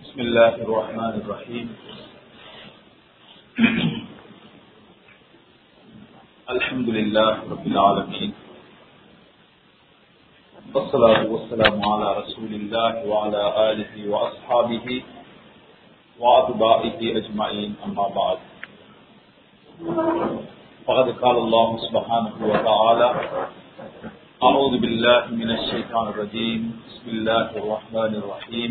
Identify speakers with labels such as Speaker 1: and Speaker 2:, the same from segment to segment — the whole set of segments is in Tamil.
Speaker 1: بسم الله الرحمن الرحيم الحمد لله رب العالمين والصلاة والسلام على رسول الله وعلى آله وأصحابه وأتباعه أجمعين أما بعد فقد قال الله سبحانه وتعالى أعوذ بالله من الشيطان الرجيم بسم الله الرحمن الرحيم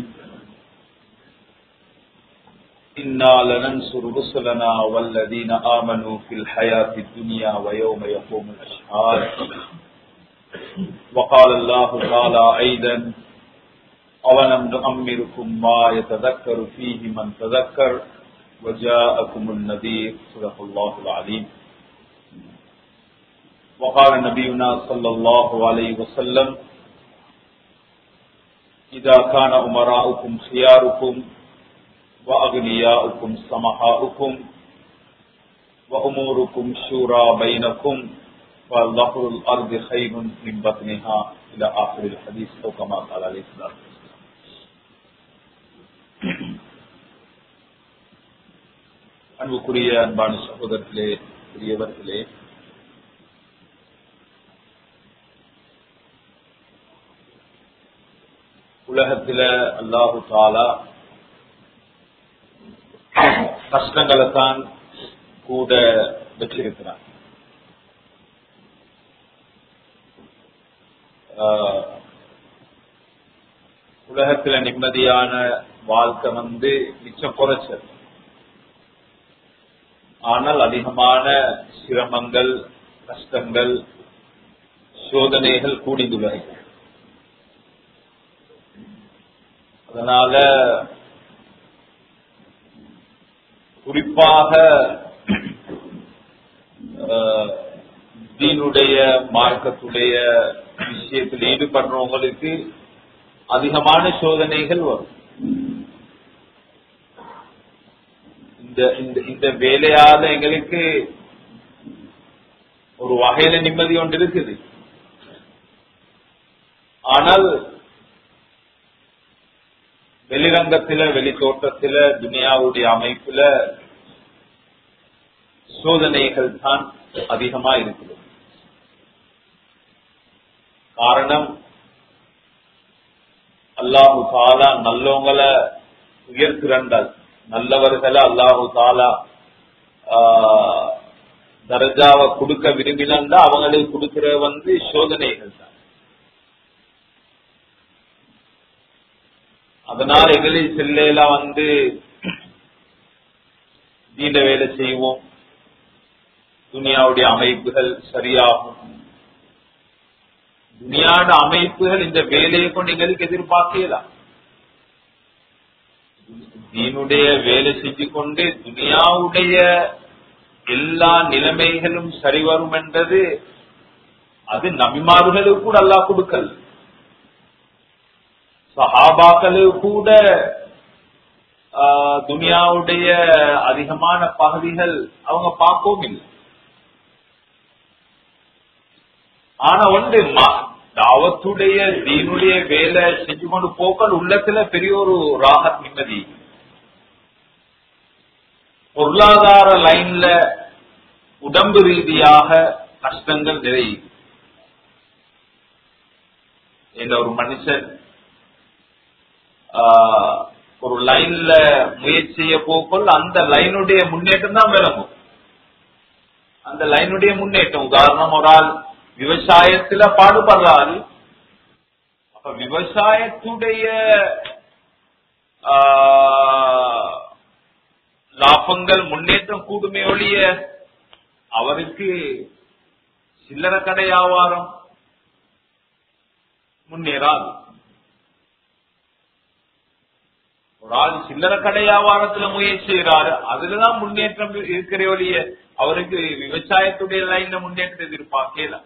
Speaker 1: إنا لننصر رسلنا والذين آمنوا في الحياة الدنيا ويوم يقوم الأشهاد وقال الله تعالى أيضا أولم نؤمركم ما يتذكر فيه من تذكر وجاءكم النذير صدق الله العليم وقال نبينا صلى الله عليه وسلم إذا كان أمراؤكم خياركم وأغنياؤكم سمحاؤكم وأموركم شورى بينكم فظهر الأرض خير من بطنها إلى آخر الحديث أو كما قال عليه الصلاة அன்புக்குரிய அன்பான சகோதரர்களே பெரியவர்களே உலகத்துல அல்லாஹு தாலா கஷ்டங்களை தான் கூட வச்சிருக்கிறான் உலகத்துல நிம்மதியான வாழ்க்கை வந்து மிச்சம் குறைச்சல் ஆனால் அதிகமான சிரமங்கள் கஷ்டங்கள் சோதனைகள் கூடியுள்ளன அதனால குறிப்பாக தீனுடைய மார்க்கத்துடைய விஷயத்தில் ஈடுபடுறவங்களுக்கு அதிகமான சோதனைகள் வரும் இந்த இந்த வேலையால எங்களுக்கு ஒரு வகையில நிம்மதி ஒன்று இருக்குது ஆனால் வெளிரங்கத்தில வெளி தோட்டத்தில துனியாவுடைய அமைப்புல சோதனைகள் தான் அதிகமா இருக்குது காரணம் அல்லாஹு தாலா நல்லவங்களை உயர்த்திரண்டால் நல்லவர்களை அல்லாஹு தாலா தர்ஜாவை கொடுக்க விரும்பினா அவங்களுக்கு கொடுக்கிற வந்து சோதனைகள் தான் அதனால் எங்களில் செல்லையில வந்து தீண்ட வேலை செய்வோம் துனியாவுடைய அமைப்புகள் சரியாகும் துனியாட அமைப்புகள் இந்த வேலையை கொண்டு எங்களுக்கு எதிர்பார்க்கலாம் தீனுடைய வேலை செஞ்சு கொண்டு துனியாவுடைய எல்லா நிலைமைகளும் சரி வரும் என்றது அது நபிமார்களுக்கு கூட அல்லா கொடுக்கல் சஹாபாக்களு கூட துனியாவுடைய அதிகமான பகுதிகள் அவங்க பார்க்கவும் இல்லை ஆனா வந்து தாவத்துடைய தீனுடைய வேலை செஞ்சு கொண்டு போக்கள் உள்ளத்துல பெரிய ஒரு ராகத் நிம்மதி பொருளாதார லைன்ல உடம்பு ரீதியாக கஷ்டங்கள் நிறைய என்ற ஒரு மனுஷன் ஒரு லைன்ல முயற்சி செய்ய போக்குள் அந்த லைனுடைய முன்னேற்றம் தான் விளங்கும் அந்த லைனுடைய முன்னேற்றம் உதாரணம் ஒரு ஆள் விவசாயத்துல பாடுபடுறாரு அப்ப விவசாயத்துடைய லாபங்கள் முன்னேற்றம் கூடுமே ஒழிய அவருக்கு சில்லற கடை வியாபாரம் முன்னேறாது ஒரு ஆள் சில்லற கடை வியாபாரத்துல முயற்சி செய்யறாரு அதுலதான் முன்னேற்றம் இருக்கிற ஒழிய அவருக்கு விவசாயத்துடைய லைன்ல முன்னேற்றம் எதிர்பார்க்கல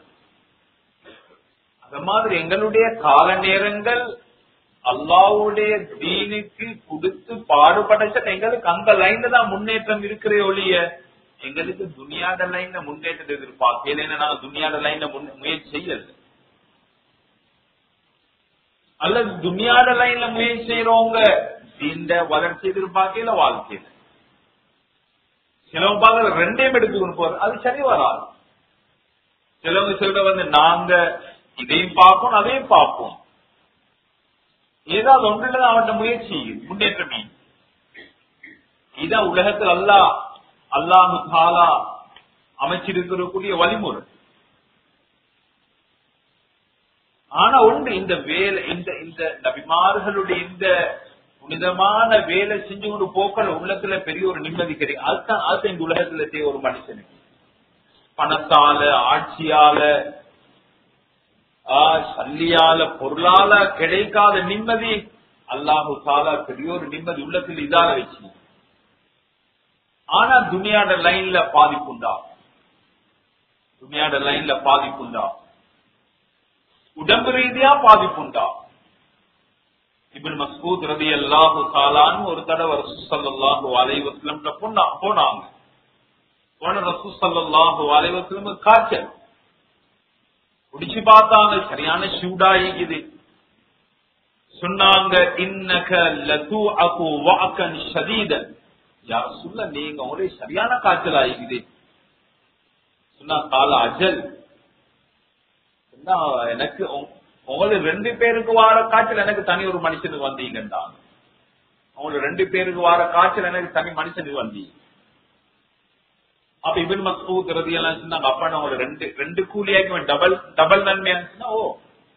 Speaker 1: அந்த மாதிரி எங்களுடைய கால நேரங்கள் அல்லாவுடைய தீனுக்கு கொடுத்து பாடுபடைச்ச எங்களுக்கு அந்த லைன்ல தான் முன்னேற்றம் இருக்கிற ஒழிய எங்களுக்கு துனியாட லைன்ல முன்னேற்றம் எதிர்பார்க்கல நாங்க துனியாட லைன்ல முயற்சி செய்யல அல்லது துனியாட லைன்ல முயற்சி செய்யறவங்க தீண்ட வளர்ச்சி எதிர்பார்க்கல வாழ்க்கையில சிலவங்க பார்க்க ரெண்டையும் எடுத்துக்கொண்டு போற அது சரி வராது சிலவங்க சொல்ற வந்து நாங்க இதையும் பார்ப்போம் அதையும் பார்ப்போம் ஏதாவது ஒன்றுல அவன் முயற்சி முன்னேற்றமே இதான் உலகத்தில் அல்லாஹ் அல்லாஹு தாலா அமைச்சிருக்கக்கூடிய வழிமுறை ஆனா ஒன்று இந்த வேலை இந்த இந்த நபிமார்களுடைய இந்த புனிதமான வேலை செஞ்சு கொண்டு போக்கள் உள்ளத்துல பெரிய ஒரு நிம்மதி கிடைக்கும் அதுதான் அதுதான் இந்த உலகத்துல செய்ய ஒரு மனுஷனுக்கு பணத்தால ஆட்சியால ஆஹ் சல்லியால பொருளால கிடைக்காத நிம்மதி அல்லாஹு தாலா பெரிய ஒரு நிம்மதி உள்ளத்தில் இதால வச்சு ஆனா துனியாட லைன்ல பாதிப்புண்டா துனியாட லைன்ல பாதிப்புண்டா உடம்பு ரீதியா பாதிப்புண்டா இபின் மஸ்கூத் ரதி அல்லாஹு தாலான்னு ஒரு தடவை ரசூசல்லாஹு அலைவஸ்லம் போனாங்க போன ரசூசல்லாஹு அலைவஸ்லம் காய்ச்சல் குடிச்சு பார்த்தாங்க சரியான சூடாயிக்குது சொன்னாங்க இன்னக லது அகு வாக்கன் ஷதீதன் யார் சொல்ல நீங்க ஒரே சரியான காய்ச்சல் ஆயிக்குது சொன்னா கால அஜல் சொன்னா எனக்கு உங்களுக்கு ரெண்டு பேருக்கு வார காய்ச்சல் எனக்கு தனி ஒரு மனுஷனுக்கு வந்தீங்கன்றாங்க அவங்களுக்கு ரெண்டு பேருக்கு வார காய்ச்சல் எனக்கு தனி மனுஷனுக்கு வந்தீங்க அப்ப இவன் மசூத் ரதி எல்லாம் சொன்னாங்க அப்ப நான் ஒரு ரெண்டு ரெண்டு கூலியாக்கி டபுள் டபுள் நன்மையா ஓ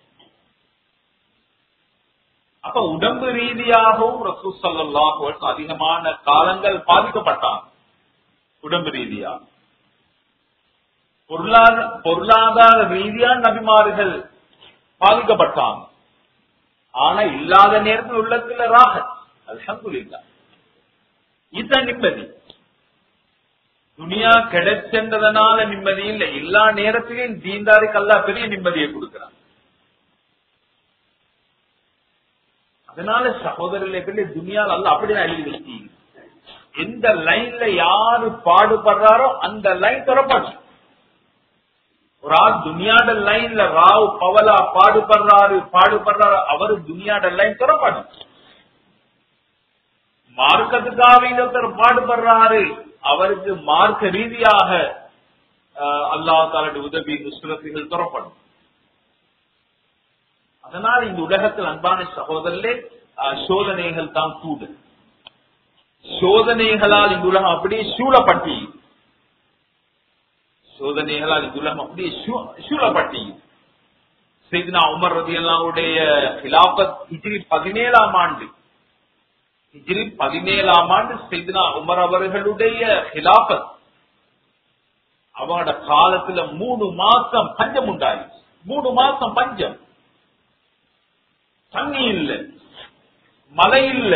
Speaker 1: அப்ப உடம்பு ரீதியாகவும் ரசூ சல்லாஹு அதிகமான காலங்கள் பாதிக்கப்பட்டாங்க உடம்பு ரீதியா பொருளாதார பொருளாதார ரீதியா நபிமார்கள் பாதிக்கப்பட்டாங்க ஆனா இல்லாத நேரத்தில் உள்ளத்துல ராகத் அல்ஹம்துலில்லா இதுதான் நிம்மதி துனியா கிடைச்சென்றதுனால நிம்மதி இல்லை எல்லா நேரத்திலையும் தீண்டாருக்கு அல்லா பெரிய நிம்மதியை கொடுக்கிறான் அதனால சகோதரர்களே துனியால் அல்ல அப்படிதான் எழுதி வச்சு எந்த லைன்ல யாரு பாடுபடுறாரோ அந்த லைன் தொடப்பாச்சு ஒரு ஆள் துனியாட லைன்ல ராவ் பவலா பாடுபடுறாரு பாடுபடுறாரு அவரு துனியாட லைன் தொடப்பாடு மார்க்கத்துக்காக ஒருத்தர் பாடுபடுறாரு அவருக்கு மார்க்க ரீதியாக அல்லா தாலுடைய உதவி நுசுரத்துகள் துறப்படும் அதனால் இந்த உலகத்தில் அன்பான சகோதரர்களே சோதனைகள் தான் கூடு சோதனைகளால் இந்த உலகம் அப்படியே சூழப்பட்டி சோதனைகளால் இந்த உலகம் அப்படியே சூழப்பட்டி செய்தினா உமர் ரதி அல்லாவுடைய ஹிலாபத் ஹிஜ்ரி பதினேழாம் ஆண்டு ஹிஜ்ரி பதினேழாம் ஆண்டு செய்தினா உமர் அவர்களுடைய ஹிலாபத் அவங்களோட காலத்துல மூணு மாசம் பஞ்சம் உண்டாயிடுச்சு மூணு மாசம் பஞ்சம் தண்ணி இல்ல மழை இல்ல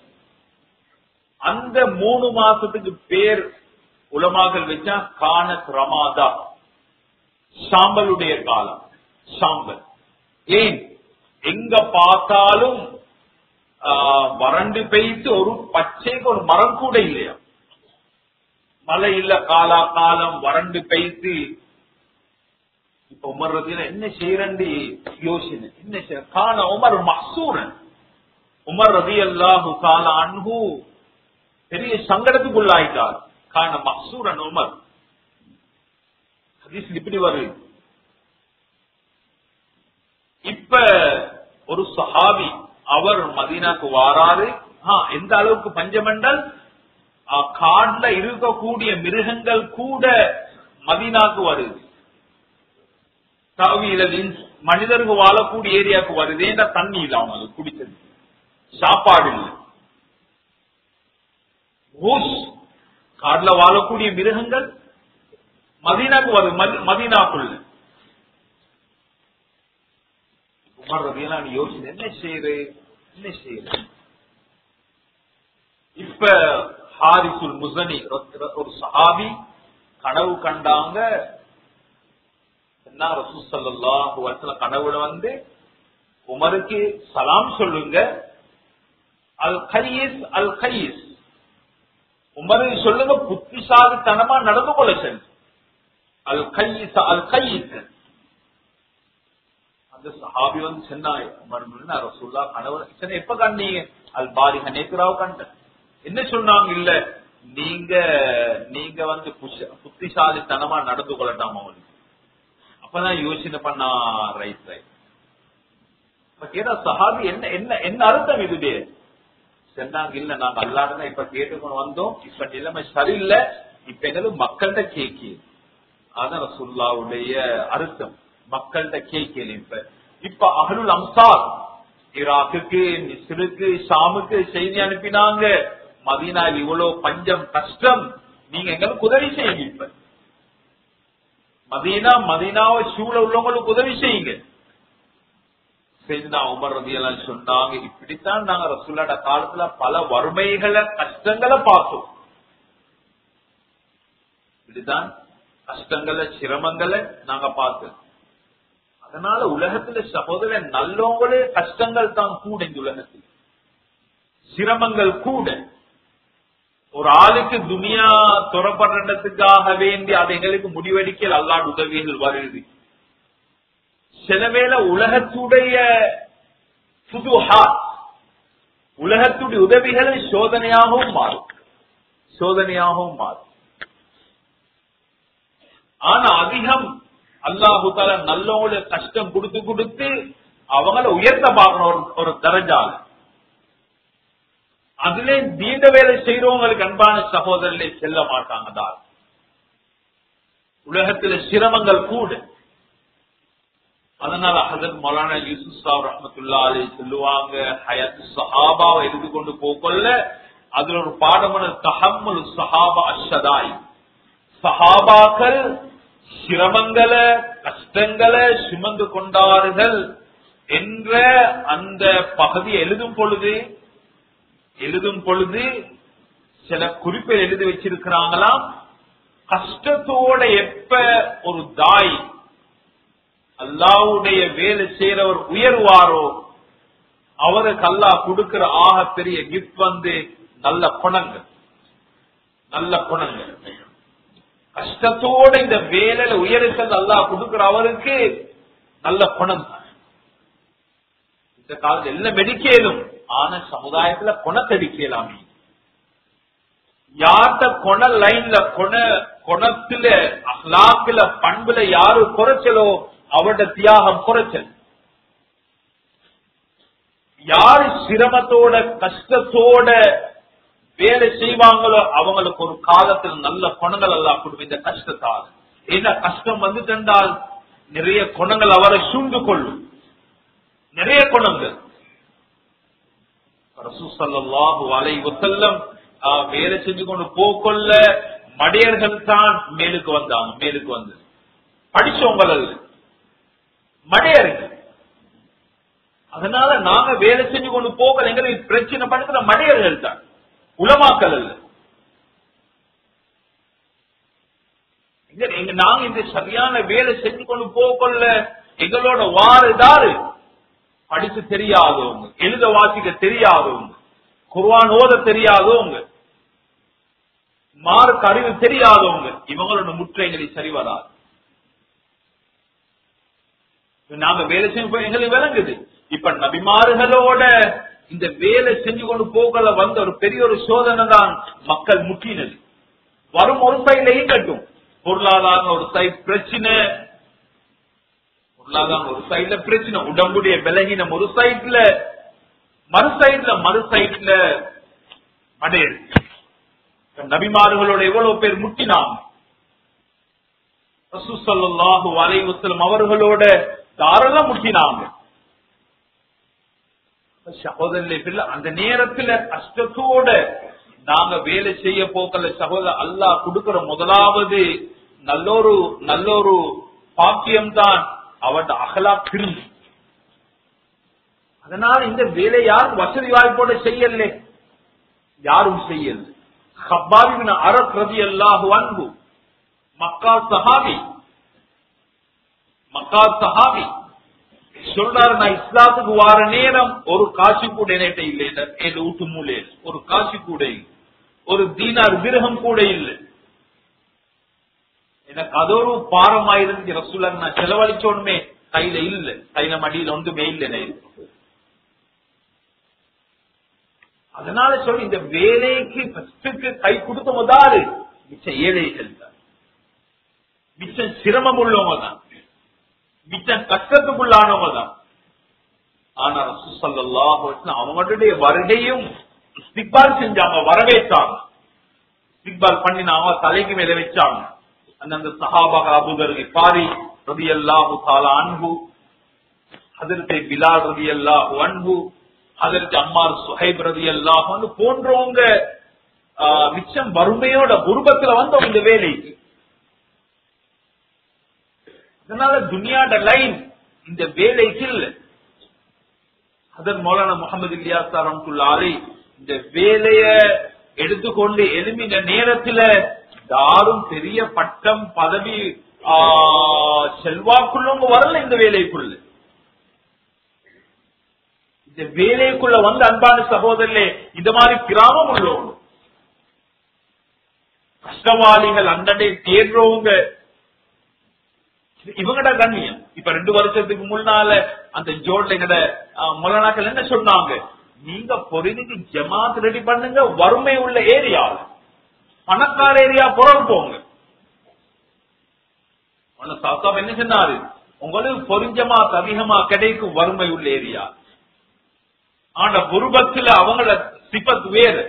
Speaker 1: அந்த மூணு மாசத்துக்கு பேர் உலமாகல் வச்சா கானத் ரமாதா சாம்பலுடைய காலம் சாம்பல் ஏன் எங்க பார்த்தாலும் வறண்டு பெய்து ஒரு பச்சைக்கு ஒரு மரம் கூட இல்லையா மழை இல்ல காலா காலம் வறண்டு பெய்து இப்ப உமர் ரதியில என்ன செய்யறண்டி யோசனை என்ன செய்ய காண உமர் மசூரன் உமர் ரதி அல்லாஹு கால அன்பு பெரிய சங்கடத்துக்குள்ளாயிட்டார் காண மசூரன் உமர் ஹதீஸ் இப்படி வருது இப்ப ஒரு சஹாபி அவர் மதீனாக்கு வாராரு எந்த அளவுக்கு பஞ்சம் என்றால் காடுல இருக்கக்கூடிய மிருகங்கள் கூட மதீனாக்கு வருது மனிதர்கள் வாழக்கூடிய ஏரியாவுக்கு வருது ஏன்னா தண்ணி இல்ல அவங்க குடிச்சது சாப்பாடு இல்லை காடுல வாழக்கூடிய மிருகங்கள் மதீனாக்கு வருது மதீனாக்குள்ள உமர் ரதியெல்லாம் யோசிச்சு என்ன செய்யுது என்ன செய்யுது இப்ப ஹாரிசுல் முசனி ஒரு சஹாபி கனவு கண்டாங்க கனவுல வந்து உமருக்கு சலாம் சொல்லுங்க அல் கைஸ் அல் கைஸ் உமருக்கு சொல்லுங்க புத்திசாலித்தனமா நடந்து கொள்ள சென்று அல் கைஸ் அல் கைஸ் அந்த சஹாபி வந்து சொன்னாய் உமர் ரசூல்லா கனவு எப்ப கண்டீங்க அல் பாரிஹ நேக்குராவ் கண்ட என்ன சொன்னாங்க இல்ல நீங்க நீங்க வந்து புஷ- புத்திசாலித்தனமா நடந்து கொள்ளட்டாம் அவனுக்கு அப்பதான் யோசனை பண்ணா ரைட் ரைட் இப்ப கேட்டா சஹாபி என்ன என்ன என்ன அர்த்தம் இதுவே சொன்னாங்க இல்ல நாங்க அல்லாதான் இப்ப கேட்டுக்கொண்டு வந்தோம் இப்ப நிலைமை சரியில்லை இப்ப எங்களுக்கு மக்கள்கிட்ட கேக்கி அதான் ரசுல்லாவுடைய அர்த்தம் மக்கள்கிட்ட கேட்கல இப்ப இப்ப அகலுல் அம்சார் ஈராக்குக்கு மிஸ்ருக்கு ஷாமுக்கு செய்தி அனுப்பினாங்க மதீனாவில் இவ்வளவு பஞ்சம் கஷ்டம் நீங்க எங்களுக்கு உதவி செய்யுங்க இப்ப மதீனா மதீனாவை சூழ உள்ளவங்களுக்கு உதவி செய்யுங்க செய்தினா உமர் ரதியெல்லாம் சொன்னாங்க இப்படித்தான் நாங்க ரசூல்லாட காலத்துல பல வறுமைகளை கஷ்டங்களை பார்த்தோம் இப்படித்தான் கஷ்டங்களை சிரமங்களை நாங்க பார்த்தோம் அதனால உலகத்துல சகோதர நல்லவங்களே கஷ்டங்கள் தான் கூட இந்த உலகத்தில் சிரமங்கள் கூட ஒரு ஆளுக்கு துனியா துறப்படுறதுக்காக வேண்டி அது எங்களுக்கு முடிவெடுக்கல் அல்லாட உதவிகள் வருது சில வேளை உலகத்துடைய புதுஹா உலகத்துடைய உதவிகளை சோதனையாகவும் மாறும் சோதனையாகவும் மாறும் ஆனா அதிகம் அல்லாஹு தால நல்லவங்களுக்கு கஷ்டம் கொடுத்து கொடுத்து அவங்கள உயர்த்த பார்க்கணும் ஒரு ஒரு தரஜால அதுல தீண்ட வேலை செய்யறவங்களுக்கு அன்பான சகோதரர்களே செல்ல மாட்டாங்க தான் உலகத்துல சிரமங்கள் கூட அதனால ஹசரத் மௌலானா யூசுப் சாப் ரஹமத்துல்லா அலி சொல்லுவாங்க ஹயத் சஹாபாவை எழுதி கொண்டு போகொள்ள அதுல ஒரு பாடமான தஹம்முல் சஹாபா அஷதாய் சஹாபாக்கள் சிரமங்களை கஷ்டங்களை சுமந்து கொண்டார்கள் என்ற அந்த பகுதி எழுதும் பொழுது எழுதும் பொழுது சில குறிப்பை எழுதி வச்சிருக்கிறாங்களாம் கஷ்டத்தோட எப்ப ஒரு தாய் அல்லாவுடைய வேலை செய்யறவர் உயர்வாரோ அவருக்கு அல்லாஹ் கொடுக்கிற ஆக பெரிய கிஃப்ட் வந்து நல்ல குணங்கள் நல்ல குணங்கள் கஷ்டத்தோட இந்த வேலையில உயர்த்தது அல்லாஹ் கொடுக்கிற அவருக்கு நல்ல குணம் தான் இந்த காலத்துல எல்லாம் மெடிக்கலும் ஆனா சமுதாயத்துல குணத்தடிக்கலாமே யார்கிட்ட கொண லைன்ல கொண குணத்துல அஹ்லாக்குல பண்புல யாரு குறைச்சலோ அவருடைய தியாகம் குறைச்சல் யாரு சிரமத்தோட கஷ்டத்தோட வேலை செய்வாங்களோ அவங்களுக்கு ஒரு காலத்தில் நல்ல குணங்கள் எல்லாம் கொடுக்கும் இந்த கஷ்டத்தால் ஏன்னா கஷ்டம் வந்து தந்தால் நிறைய குணங்கள் அவரை சூழ்ந்து கொள்ளும் நிறைய குணங்கள் ரசூசல்லாஹு அலை வசல்லம் வேலை செஞ்சு கொண்டு போக்கொள்ள மடையர்கள் தான் மேலுக்கு வந்தாங்க மேலுக்கு வந்து படிச்சவங்க அல்ல மடையர்கள் அதனால நாங்க வேலை செஞ்சு கொண்டு போகல எங்களுக்கு பிரச்சனை பண்ணுற மடையர்கள் தான் உலமாக்கல் அல்ல எங்க எங்க நாங்க இந்த சரியான வேலை செஞ்சு கொண்டு போகல எங்களோட வாறுதாரு படிச்சு தெரியாதவங்க எழுத வாசிக்க தெரியாதவங்க குர்வான் ஓத தெரியாதவங்க மார்க் அறிவு தெரியாதவங்க இவங்களோட முற்றைகளை சரி வராது நாங்க வேலை செய்யும் எங்களுக்கு விளங்குது இப்ப நபிமாறுகளோட இந்த வேலை செஞ்சு கொண்டு போகல வந்த ஒரு பெரிய ஒரு சோதனை தான் மக்கள் முக்கினது வரும் ஒரு சைட்ல ஈக்கட்டும் பொருளாதாரம் ஒரு சைட் பிரச்சனை பொருளாதாரம் ஒரு சைட்ல பிரச்சனை உடம்புடைய விலகினம் ஒரு சைட்ல மறு சைட்ல மறு சைட்ல மடையல் நபிமார்களோட எவ்வளவு பேர் முட்டினாங்க ரசூசல்லாஹு அலைவசலம் அவர்களோட தாராளம் முட்டினாங்க சகோதரர்களே அந்த நேரத்துல கஷ்டத்தோட நாங்க வேலை செய்ய போக்கல சகோதர அல்லாஹ் கொடுக்கிற முதலாவது நல்லொரு நல்லொரு பாக்கியம்தான் அவட அகலா பிரிஞ்சு அதனால இந்த வேலை யாரும் வசதி வாய்ப்போட செய்யல யாரும் செய்யல ஹப்பாபின் அறப்பிரதி அல்லாஹு அன்பு மக்கா சஹாபி மக்கா சஹாபி சொல்றாரு நான் இஸ்லாத்துக்கு வார நேரம் ஒரு காசி கூட என்கிட்ட இல்லை என் வீட்டு மூலே ஒரு காசி கூட ஒரு தீனார் விரகம் கூட இல்லை எனக்கு அது ஒரு பாரமாயிருந்து ரசூலா நான் செலவழிச்சோன்மே கையில இல்ல கையில மடியில ஒன்றுமே இல்லை அதனால சொல்லி இந்த வேலைக்கு ஃபர்ஸ்டுக்கு கை கொடுத்த முதலாளி மிச்ச ஏழைகள் தான் மிச்சம் சிரமம் உள்ளவங்க தான் மிச்சம் கஷ்டத்துக்குள்ளானவங்க தான் ஆனா ரசூசல்லாஹு அவங்களுடைய வருகையும் இஸ்திக்பால் செஞ்சாங்க வரவேற்றாங்க இஸ்திக்பால் பண்ணினாங்க தலைக்கு மேல வச்சாங்க அந்தந்த சஹாபாக அபுதர் பாரி ரதி அல்லாஹு தாலா அன்பு ஹதரத்தை பிலால் ரதி அல்லாஹு அன்பு ஹதரத் அம்மார் சுஹைப் ரதி அல்லாஹு போன்றவங்க ஆஹ், மிச்சம் வறுமையோட குருபத்துல வந்தவங்க இந்த வேலைக்கு அதனால துனியாட லைன் இந்த வேலைக்கு இல்ல அதன் மௌலானா முகமது இல்லியாஸ் ரஹ்மத்துல்லாஹி இந்த வேலைய எடுத்துக்கொண்டு எழுமின நேரத்துல யாரும் பெரிய பட்டம் பதவி ஆ, செல்வாக்குள்ளவங்க வரல இந்த வேலைக்குள்ள இந்த வேலைக்குள்ள வந்து அன்பான சகோதரர்களே இந்த மாதிரி கிராமம் உள்ளவங்க கஷ்டவாளிகள் அண்டனை தேடுறவங்க இவங்கட கண்ணியம் இப்ப ரெண்டு வருஷத்துக்கு முன்னால அந்த ஜோட்ல எங்கட மொலனாக்கள் என்ன சொன்னாங்க நீங்க பொருளுக்கு ஜமாத் ரெடி பண்ணுங்க வறுமை உள்ள ஏரியா பணக்கார ஏரியா புறம் போங்க உன்னை சாஸ்தாப் என்ன சொன்னாரு உங்களுக்கு பொறிஞ்சமாத் அதிகமா கிடைக்கும் வறுமை உள்ள ஏரியா ஆனா குருபத்துல அவங்கள சிபத் வேறு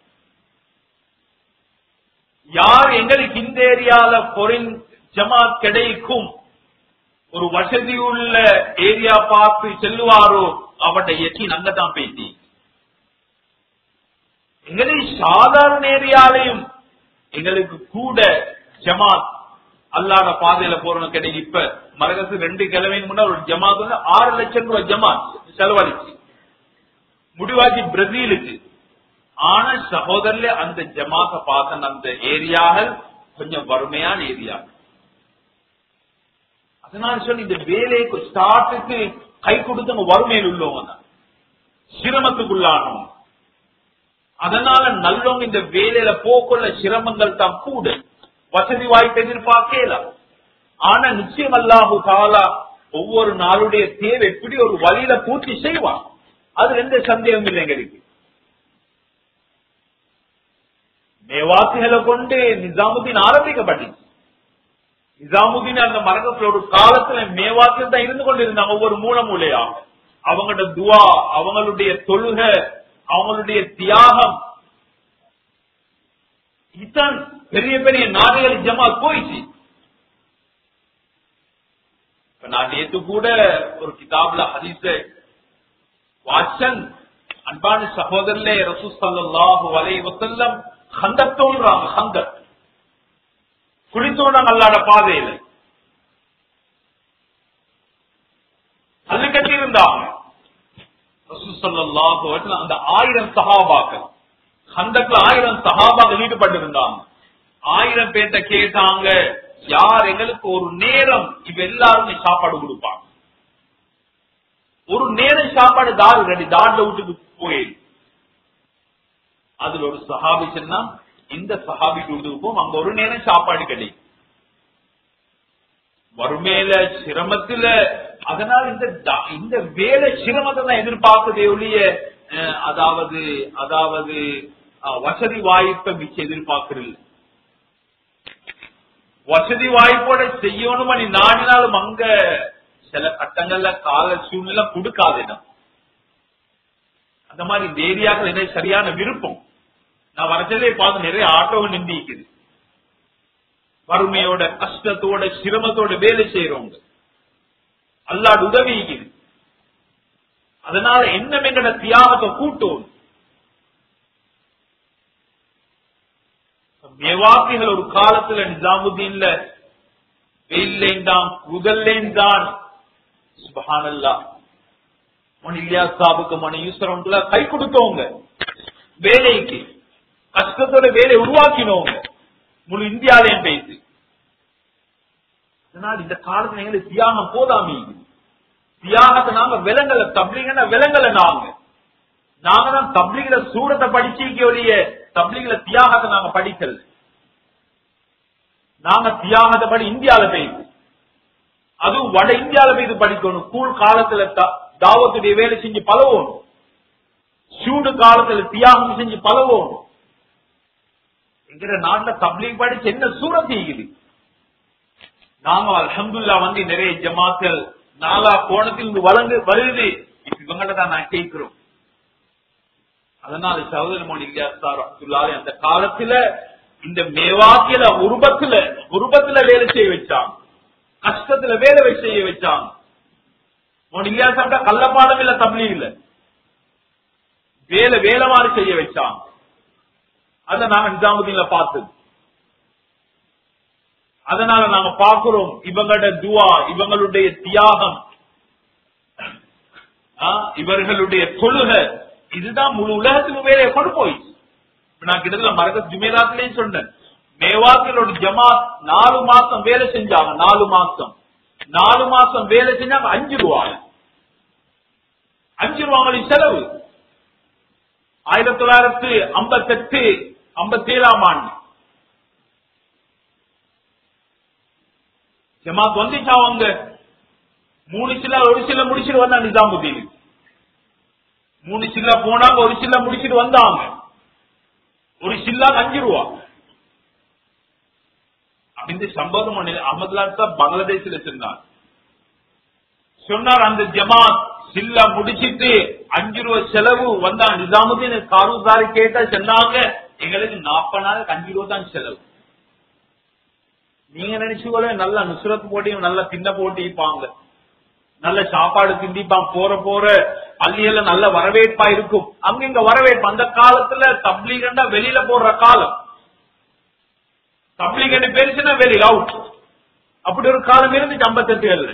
Speaker 1: யார் எங்களுக்கு இந்த ஏரியால பொறின் ஜமாத் கிடைக்கும் ஒரு வசதி உள்ள ஏரியா பார்த்து செல்லுவாரோ அவட்ட எட்டி அங்கதான் பேசி எங்களுக்கு சாதாரண ஏரியாலையும் எங்களுக்கு கூட ஜமாத் அல்லாத பாதையில போறோம் கிடைக்கும் இப்ப மரகசு ரெண்டு கிழமைக்கு முன்னாடி ஒரு ஜமாத் வந்து ஆறு லட்சம் ரூபாய் ஜமாத் செலவழிச்சு முடிவாக்கி பிரேசிலுக்கு ஆனா சகோதரர்ல அந்த ஜமாத்த பார்த்த அந்த ஏரியாகள் கொஞ்சம் வறுமையான ஏரியா அதனால சொல்லி இந்த வேலைக்கு ஸ்டார்ட்டுக்கு கை கொடுத்தவங்க வறுமையில் உள்ளவங்க தான் சிரமத்துக்குள்ளானவங்க அதனால நல்லவங்க இந்த வேலையில போக்குள்ள சிரமங்கள் தான் கூட வசதி வாய்ப்பு எதிர்பார்க்கலாம் ஆனா நிச்சயம் அல்லாஹு தாலா ஒவ்வொரு நாளுடைய தேவை எப்படி ஒரு வழியில பூர்த்தி செய்வான் அது எந்த சந்தேகம் இல்லை எங்களுக்கு மேவாசிகளை கொண்டு நிசாமுதீன் ஆரம்பிக்கப்பட்டுச்சு நிசாமுதீன் அந்த மரகத்துல ஒரு காலத்துல மேவாசில் தான் இருந்து கொண்டிருந்தாங்க ஒவ்வொரு மூல மூலையா அவங்களோட துவா அவங்களுடைய தொழுகை அவங்களுடைய தியாகம் இதுதான் பெரிய பெரிய நாடுகள் ஜமாத் போயிடுச்சு இப்ப நான் நேத்து கூட ஒரு கிதாப்ல ஹதீஸ வாட்சன் அன்பான சகோதரர்களே ரசூ ஸல்லல்லாஹு அலைஹி வஸல்லம் ஹந்தக் தோன்றாங்க ஹந்தக் குளித்தோனாங்க அல்லாட பாதையில அது கட்டி இருந்தாங்க ரசூ ஸல்லல்லாஹு அலைஹி வஸல்லம் அந்த ஆயிரம் சஹாபாக்கள் ஹந்தக்ல ஆயிரம் சஹாபாக்கள் ஈடுபட்டிருந்தாங்க ஆயிரம் பேர்ட்ட கேட்டாங்க யார் எங்களுக்கு ஒரு நேரம் இவ எல்லாருமே சாப்பாடு கொடுப்பாங்க ஒரு நேரம் சாப்பாடு தாரு ரெடி தாண்ட வீட்டுக்கு போயிடு அதுல ஒரு சஹாபி சொன்னா இந்த சஹாபி வீட்டுக்கு போம் அங்க ஒரு நேரம் சாப்பாடு கிடைக்கும் வறுமையில சிரமத்துல அதனால இந்த தா- இந்த வேலை சிரமத்தை தான் எதிர்பார்க்கதே ஒழிய அஹ், அதாவது அதாவது அஹ், வசதி வாய்ப்பை மிச்சம் எதிர்பார்க்கிறது வசதி வாய்ப்போட செய்யணும் நீ நாடினாலும் அங்க சில கட்டங்கள்ல கால சூழ்நிலை கொடுக்காது இடம் அந்த மாதிரி இந்த ஏரியாக்கள் எனக்கு சரியான விருப்பம் நான் வரச்சதே பார்த்து நிறைய ஆட்டோவும் நின்றுக்குது வறுமையோட கஷ்டத்தோட சிரமத்தோட வேலை செய்யறவங்க அல்லாட உதவிக்குது அதனால என்ன எங்கட தியாகத்தை கூட்டும் மேவாக்கிகள் ஒரு காலத்துல நிசாமுதீன்ல வெயில்லேன் தான் முதல்லேன் தான் சுபஹானல்லா மணி இல்லையா சாபுக்கு மணி யூசரம் கை கொடுத்தவங்க வேலைக்கு கஷ்டத்தோட வேலை உருவாக்கினவங்க முழு இந்தியாலையும் பேசி அதனால் இந்த காலத்துல எங்களுக்கு தியாகம் போதாமி தியாகத்தை நாங்க விலங்கல தப்ளிங்கன்னா விலங்கல நாங்க நாங்க தான் தப்ளிகில சூரத்தை படிச்சிக்க தப்ளிகில தியாகத்தை நாங்க படிக்கல நாங்க தியாகத்தை படி இந்தியால போயிது அதுவும் வட இந்தியால போய் படிக்கணும் கூழ் காலத்துல த- தாவத்துடைய வேலை செஞ்சு பழகணும் சூடு காலத்துல தியாகம் செஞ்சு பழவோம் எங்கிற நாட்டுல தப்லீக் படிச்சு என்ன சூரத் ஈகுது நாம அல்ஹம்துல்லா வந்து நிறைய ஜமாக்கள் நாலா கோணத்தில் இருந்து வழங்கு வருது இப்ப இவங்கள்ட்ட தான் நான் கேட்கிறோம் அதனால சகோதர மோடி சார் அப்துல்லாலே அந்த காலத்துல இந்த மேவாக்கில உருபத்துல உருபத்துல வேலை செய்ய வச்சாங்க கஷ்டத்துல வேலை செய்ய வச்சாங்க மோடி இல்லையா சாப்பிட்டா கள்ளப்பாடம் இல்ல தப்லீக் இல்ல வேலை வேலை மாதிரி செய்ய வச்சாங்க அத நாங்க நிஜாமுதீன்ல பார்த்தது அதனால நாங்க பார்க்கிறோம் இவங்களோட துவா இவங்களுடைய தியாகம் ஆ, இவர்களுடைய தொழுகை இதுதான் முழு உலகத்துக்கு வேலையை கொண்டு போய் இப்ப நான் கிட்டத்தட்ட மரக ஜுமேராத்திலையும் சொன்னேன் மேவாத்தில் ஒரு ஜமாத் நாலு மாசம் வேலை செஞ்சாங்க நாலு மாசம் நாலு மாசம் வேலை செஞ்சாங்க அஞ்சு ரூபாய் அஞ்சு ரூபாய் செலவு ஆயிரத்தி தொள்ளாயிரத்தி ஐம்பத்தி எட்டு ஐம்பத்தி ஏழாம் ஆண்டு ஜமாத் வந்துச்சா அவங்க மூணு சில்லா ஒரு சில முடிச்சுட்டு வந்தா நிஜாமுதீன் மூணு சில்லா போனாங்க ஒரு சில்லா முடிச்சுட்டு வந்தாங்க ஒரு சில்லா அஞ்சு ரூபா இந்த சம்பவம் ஒண்ணு அகமதுல்லா தான் பங்களாதேஷ்ல சொன்னார் சொன்னார் அந்த ஜமாத் சில்லா முடிச்சிட்டு அஞ்சு ரூபா செலவு வந்தா நிஜாமுதீன் காரூசாரி கேட்டா சொன்னாங்க எங்களுக்கு நாற்பதாயிரம் அஞ்சு ரூபா தான் செலவு நீங்க நினைச்சுக்கோல நல்ல நுசுரத்து போட்டியும் நல்ல தின்ன போட்டிப்பாங்க நல்ல சாப்பாடு திண்டிப்பான் போற போற பள்ளியில நல்ல வரவேற்பா இருக்கும் அங்க இங்க வரவேற்பு அந்த காலத்துல தப்லீகண்டா வெளியில போடுற காலம் தப்லீகண்டு பேருச்சுன்னா வெளியில அவுட் அப்படி ஒரு காலம் இருந்துச்சு ஐம்பத்தெட்டுகள்ல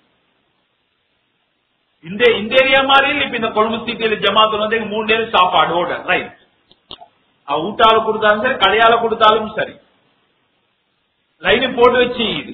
Speaker 1: இந்த இந்த ஏரியா மாதிரி இப்ப இந்த கொழும்பு ஜமாத்து வந்து மூணு நேரம் சாப்பாடு ஓட ரைட் ஊட்டால கொடுத்தாலும் சரி கடையால கொடுத்தாலும் சரி லைனு போட்டு வச்சு இது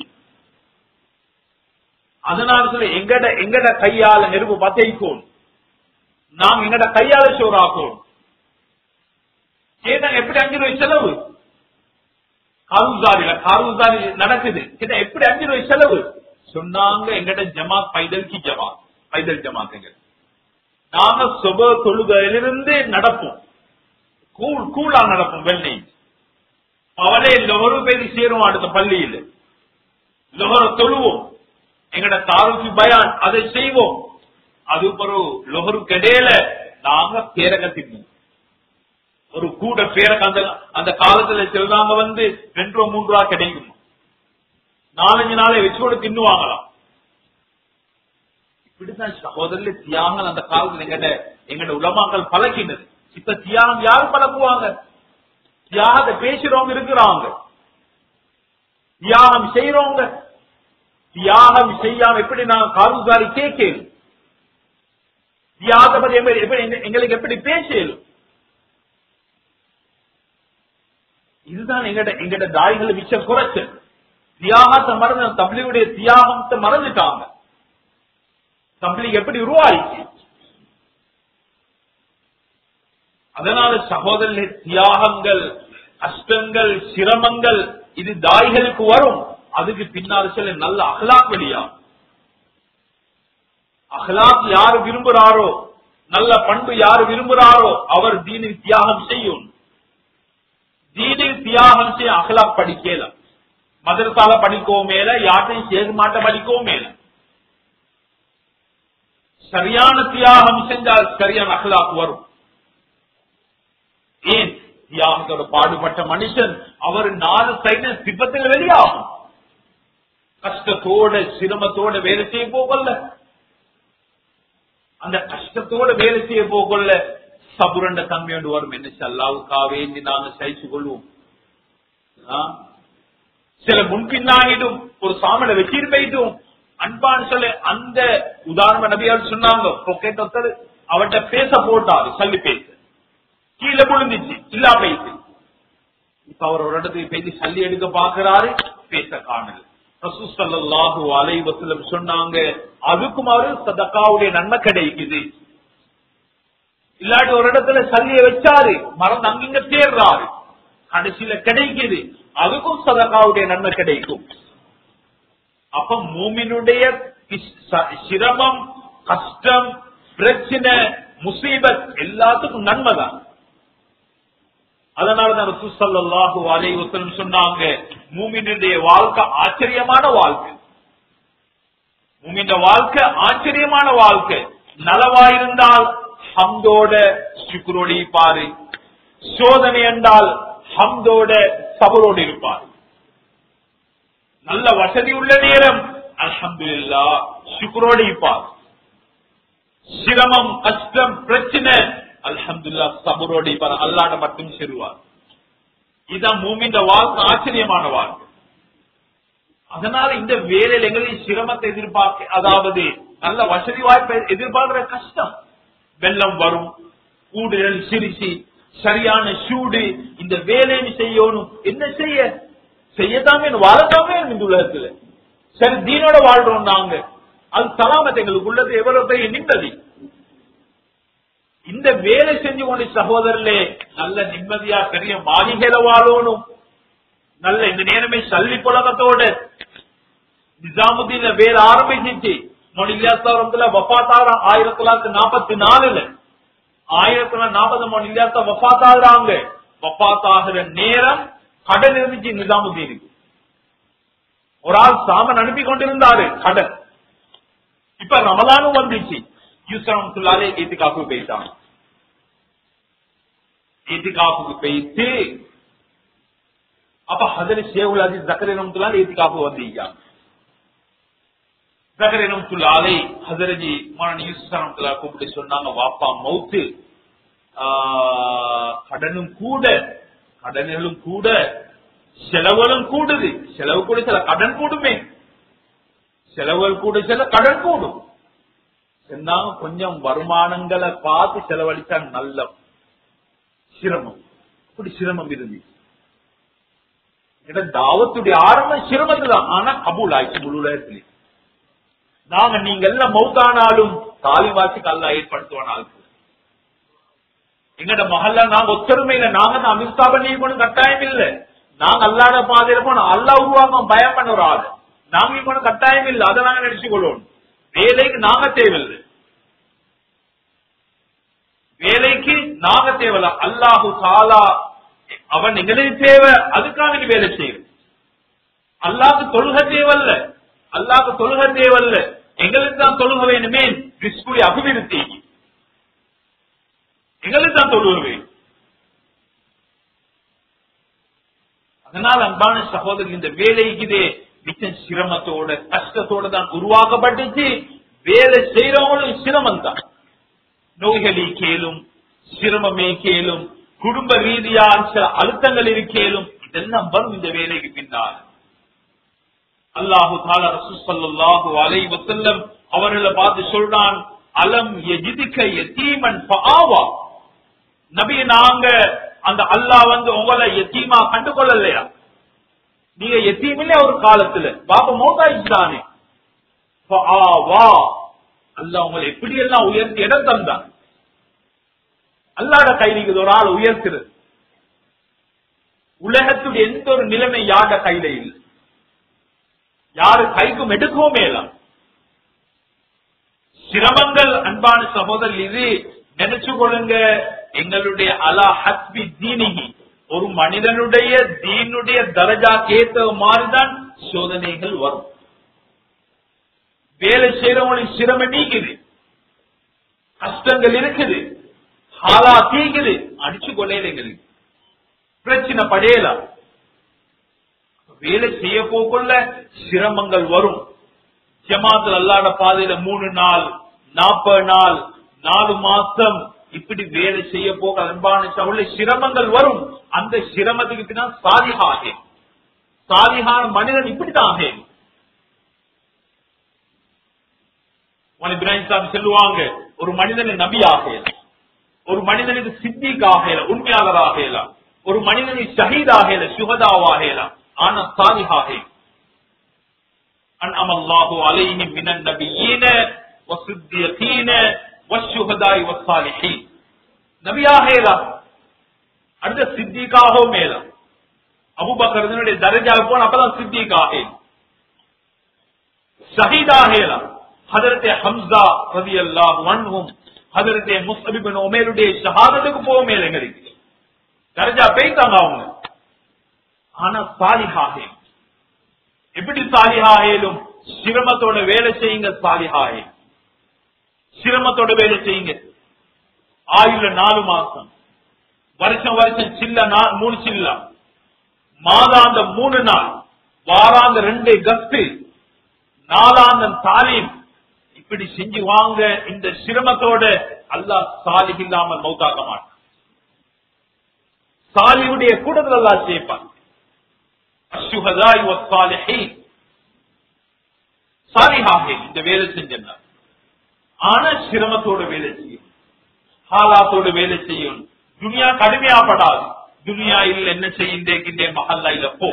Speaker 1: அதனால சொல்ல எங்கட எங்கட கையால நெருப்பு பத்தைக்கும் நாம் எங்கட கையால சோறாக்கும் கேட்டாங்க எப்படி அஞ்சு ரூபாய் செலவு காரூசாரில காரூசாரி நடக்குது கேட்டா எப்படி அஞ்சு ரூபாய் செலவு சொன்னாங்க எங்கட ஜமாத் பைதல் கி ஜமாத் பைதல் ஜமாத் எங்க நாங்க சுப தொழுகையிலிருந்து நடப்போம் கூழ் கூழா நடப்போம் வெள்ளை அவளே லொஹரு பேதி சேரும் அடுத்த பள்ளியில் லொஹர தொழுவோம் எங்கட தாருக்கு பயான் அதை செய்வோம் அது ஒரு லொஹரு கடையில நாங்க பேரக தின்னோம் ஒரு கூட பேரக அந்த அந்த காலத்துல செல்றாங்க வந்து ரெண்டு ரூபா மூன்று ரூபா கிடைக்கும் நாலஞ்சு நாளை வச்சு கூட தின்னுவாங்களாம் இப்படிதான் சகோதரில் தியாகம் அந்த காலத்துல எங்கட எங்கட உலமாக்கள் பழக்கினது இப்ப தியாகம் யார் பழக்குவாங்க தியாகத்தை பேசுறவங்க இருக்கிறாங்க தியாகம் செய்யறவங்க தியாகம் செய்யாம எப்படி நான் காலுசாரி கேட்கணும் தியாகத்தை பத்தி எப்படி- எப்படி எங்க- எங்களுக்கு எப்படி பேசலும் இதுதான் எங்கட எங்கட தாய்களை மிச்ச குறைச்சு தியாகத்தை மறந்து தபிலியுடைய தியாகத்தை மறந்துட்டாங்க தபிலி எப்படி உருவாயிச்சு அதனால சகோதரர்களே தியாகங்கள் கஷ்டங்கள் சிரமங்கள் இது தாய்களுக்கு வரும் அதுக்கு பின்னால் சில நல்ல அகலாக் வெளியா அகலாக் யாரு விரும்புறாரோ நல்ல பண்பு யாரு விரும்புறாரோ அவர் தீனில் தியாகம் செய்யும் தீனில் தியாகம் செய்ய அகலாக் படிக்கலாம் மதரசால படிக்கவும் மேல யார்ட்டையும் சேர்க்க மாட்ட படிக்கவும் மேல சரியான தியாகம் செஞ்சால் சரியான அகலாக் வரும் ஏன் தியாகத்தோட பாடுபட்ட மனுஷன் அவர் நாலு சைடு சிப்பத்தில் வெளியாகும் கஷ்டத்தோட சிரமத்தோட வேலை செய்ய போகல அந்த கஷ்டத்தோட வேலை செய்ய போகல சபுரண்ட தன்மையோடு வரும் என்ன அல்லாவுக்கா வேண்டி நாங்க சகிச்சு கொள்வோம் ஆ? சில முன்பின்னாகிடும் ஒரு சாமனை வச்சிட்டு போயிட்டும் அன்பான்னு சொல்ல அந்த உதாரண நபியால் சொன்னாங்க பொக்கெட் ஒருத்தர் அவர்கிட்ட பேச போட்டாரு சல்லி பேச கீழே விழுந்துச்சு இல்லா போயிட்டு இப்ப அவர் ஒரு இடத்துக்கு போயிட்டு சல்லி எடுக்க பாக்குறாரு பேச காணல ரசூ ஸல்லல்லாஹு அலைஹி வஸல்லம் சொன்னாங்க அதுக்கும் அவரு சதக்காவுடைய நன்மை கிடைக்குது இல்லாட்டி ஒரு இடத்துல சல்லிய வச்சாரு மறந்து அங்கிங்க தேர்றாரு கடைசியில கிடைக்குது அதுக்கும் சதக்காவுடைய நன்மை கிடைக்கும் அப்ப மூமினுடைய கிஸ்- ச- சிரமம் கஷ்டம் பிரச்சனை முசீபத் எல்லாத்துக்கும் நன்மைதான் அதனாலதான் ரசூல் ஸல்லல்லாஹு அலைஹி வஸல்லம் சொன்னாங்க மூமினுடைய வாழ்க்கை ஆச்சரியமான வாழ்க்கை மூமின் வாழ்க்கை ஆச்சரியமான வாழ்க்கை நலவாயிருந்தால் ஹம்தோட சுக்குரோடு இருப்பாரு சோதனை என்றால் ஹம்தோட சபரோடு இருப்பார் நல்ல வசதி உள்ள நேரம் அல்ஹம்துலில்லா சுக்குரோடு இருப்பார் சிரமம் கஷ்டம் பிரச்சனை அல்ஹம்துல்லா சபரோடு இருப்பார் அல்லாட மட்டும் செல்வார் இதுதான் மூமின் வாழ்க்கை ஆச்சரியமான வாழ்க்கை அதனால இந்த வேலையில எங்களுக்கு சிரமத்தை எதிர்பார்க்க அதாவது நல்ல வசதி வாய்ப்பை எதிர்பார்க்கிற கஷ்டம் வெள்ளம் வரும் கூடுதல் சிரிச்சு சரியான சூடு இந்த வேலையை செய்யணும் என்ன செய்ய செய்யத்தாமே வாழத்தாமே இந்த உலகத்துல சரி தீனோட வாழ்றோம் நாங்க அது சலாமத் எங்களுக்கு உள்ளது எவ்வளவு பெரிய நிம்மதி இந்த வேலை செஞ்சு கொண்டு சகோதரர்களே நல்ல நிம்மதியா பெரிய மாளிகையில வாழணும் நல்ல இந்த நேரமே சல்லி புலகத்தோட நிஜாமுதீன்ல வேலை ஆரம்பிச்சிச்சு மொழியாத்தாரத்துல வஃபாத்தாரம் ஆயிரத்தி தொள்ளாயிரத்தி நாற்பத்தி நாலுல ஆயிரத்தி தொள்ளாயிரத்தி நாற்பது மொழியாத்த வஃபாத்தாகிறாங்க வஃபாத்தாகிற நேரம் கடன் இருந்துச்சு நிஜாமுதீனுக்கு ஒரு ஆள் சாமன் அனுப்பி கொண்டிருந்தாரு கடன் இப்ப ரமலானும் வந்துச்சு யூசரமத்துள்ளாலே ஈத்திகாப்பு போயிட்டாங்க ஈத்திகாப்புக்கு போயிட்டு அப்ப ஹதரி ஷேகுல் அஜித் ஜக்கரி ரமத்துல்லால் ஈத்திகாப்பு வந்தீங்க ஜக்கரி ரமத்துல்லாலை ஹதரஜி மரணி யூசுப் ரமத்துல்லா கூப்பிட்டு சொன்னாங்க வாப்பா மௌத்து ஆஹ், கடனும் கூட கடன்களும் கூட செலவுகளும் கூடுது செலவு கூட சில கடன் கூடுமே செலவுகள் கூட சில கடன் கூடும் சொன்னாங்க கொஞ்சம் வருமானங்களை பார்த்து செலவழிச்சா நல்ல சிரமம் அப்படி சிரமம் இருந்துச்சு என்ற தாவத்துடைய ஆரம்பம் சிரமத்துல தான் ஆனா கபூல் ஆயிடுச்சு முழு உலகத்திலே நாங்க நீங்க எல்லாம் மௌத்தானாலும் தாலிவாசிக்கு அல்ல ஏற்படுத்துவான் எங்கட மகல்ல நாங்க ஒத்தருமையில நாங்க தான் அமிர்தாப நீக்கணும் கட்டாயம் இல்ல நாங்க அல்லாட பாதையில போனோம் அல்லா உருவாக்கம் பயம் பண்ண ஒரு ஆள் நாங்க இப்ப கட்டாயம் இல்ல அதை நாங்க நினைச்சு கொள்ளணும் வேலைக்கு நாங்க தேவையில்லை வேலைக்கு நாங்க தேவையில்ல அல்லாஹு தாலா அவன் எங்களுக்கு தேவை அதுக்காக நீ வேலை செய்யும் அல்லாஹ்க்கு தொழுக தேவல்ல அல்லாஹ்க்கு தொழுக தேவல்ல எங்களுக்கு தான் தொழுக வேணுமே ரிஸ்குடைய அபிவிருத்தி எங்களுக்கு தான் தொழுக வேணும் அதனால அன்பான சகோதரர் இந்த வேலைக்குதே மிச்சம் சிரமத்தோட கஷ்டத்தோட தான் உருவாக்கப்பட்டுச்சு வேலை செய்யறவங்களும் சிரமம் தான் நோய்களி கேளும் சிரமமே கேளும் குடும்ப ரீதியான சில அழுத்தங்கள் இருக்கேலும் இதெல்லாம் வரும் இந்த வேலைக்கு பின்னால் அல்லாஹு தாலா ரசூசல்லாஹு அலை வசல்லம் அவர்களை பார்த்து சொல்றான் அலம் எஜிதிக்க எத்தீமன் ஆவா நபி நாங்க அந்த அல்லாஹ் வந்து உங்களை எத்தீமா கண்டு கொள்ளலையா நீங்க எத்தீமில்ல ஒரு காலத்துல பாபா மௌதாயிச்சுதானே வா அல்லாஹ் உங்களை எப்படி எல்லாம் உயர்த்தி இடம் தந்தான் அல்லாட கையில ஒரு ஆள் உயர்த்துறது உலகத்துடைய எந்த ஒரு நிலைமை யாட கையில இல்லை யாரு கைக்கும் எடுக்கவும் மேலாம் சிரமங்கள் அன்பான சகோதரர் இது நினைச்சு கொள்ளுங்க எங்களுடைய அலா ஹஸ்பி தீனிகி ஒரு மனிதனுடைய தீனுடைய தரஜா கேத்த மாதிரிதான் சோதனைகள் வரும் வேலை செய்யறவங்களுக்கு சிரமம் நீக்குது கஷ்டங்கள் இருக்குது ஹாலா தீங்குது அடிச்சு கொள்ளையில எங்களுக்கு பிரச்சனை படையலாம் வேலை செய்ய போக்குள்ள சிரமங்கள் வரும் ஜமாத்தில் அல்லாட பாதையில மூணு நாள் நாற்பது நாள் நாலு மாசம் இப்படி வேலை செய்ய போக அன்பான சவுள்ள சிரமங்கள் வரும் அந்த சிரமத்துக்கு பின்னால் சாதிகாக சாதிகான மனிதன் இப்படித்தான் ஆகேன் இப்ராஹிம் சாமி சொல்லுவாங்க ஒரு மனிதனை நபி ஆகலாம் ஒரு மனிதனுக்கு சித்திக் ஆகலாம் உண்மையாளர் ஆகலாம் ஒரு மனிதனுக்கு ஷஹீத் ஆகல சுகதாவாகலாம் ஆனா சாலிஹாக أنعم الله عليهم من النبيين والصديقين والشهداء والصالحين நபியாக அடுத்த சித்திகாகவும் மேலாம் அபுபக்கரனுடைய தரஜால போன அப்பதான் சித்திகாக ஷஹீதாக ஹதரத் ஹம்சா ரதி அல்லாஹ் வன்ஹும் அதனுடைய முஸ்லிபின் உமேருடைய ஷஹாதத்துக்கு போக மேல எங்களுக்கு தரஜா போய்த்தாங்க அவங்க ஆனா சாலிஹாக எப்படி சாலிஹாயிலும் சிரமத்தோட வேலை செய்யுங்க சாலிஹாயே சிரமத்தோட வேலை செய்யுங்க ஆயுள நாலு மாசம் வருஷம் வருஷம் சில்ல நா- மூணு சில்லா மாதாந்த மூணு நாள் வாராந்த ரெண்டு கஸ்து நாலாந்தம் தாலீம் இப்படி செஞ்சு வாங்க இந்த சிரமத்தோட அல்லாஹ் சாலிஹ் இல்லாமல் மௌத்தாக்க மாட்டான் சாலியுடைய கூட்டத்தில் அல்லாஹ் சேர்ப்பான் அசுஹதாய் வஸ்ஸாலிஹீன். சாலிஹாக இந்த வேலை செஞ்சார் ஆனா சிரமத்தோட வேலை செய்யும் ஹாலாத்தோட வேலை செய்யும் துனியா கடுமையாப்படாது துனியா இல்ல என்ன செய்யுந்தே மஹல்லா இல்ல போ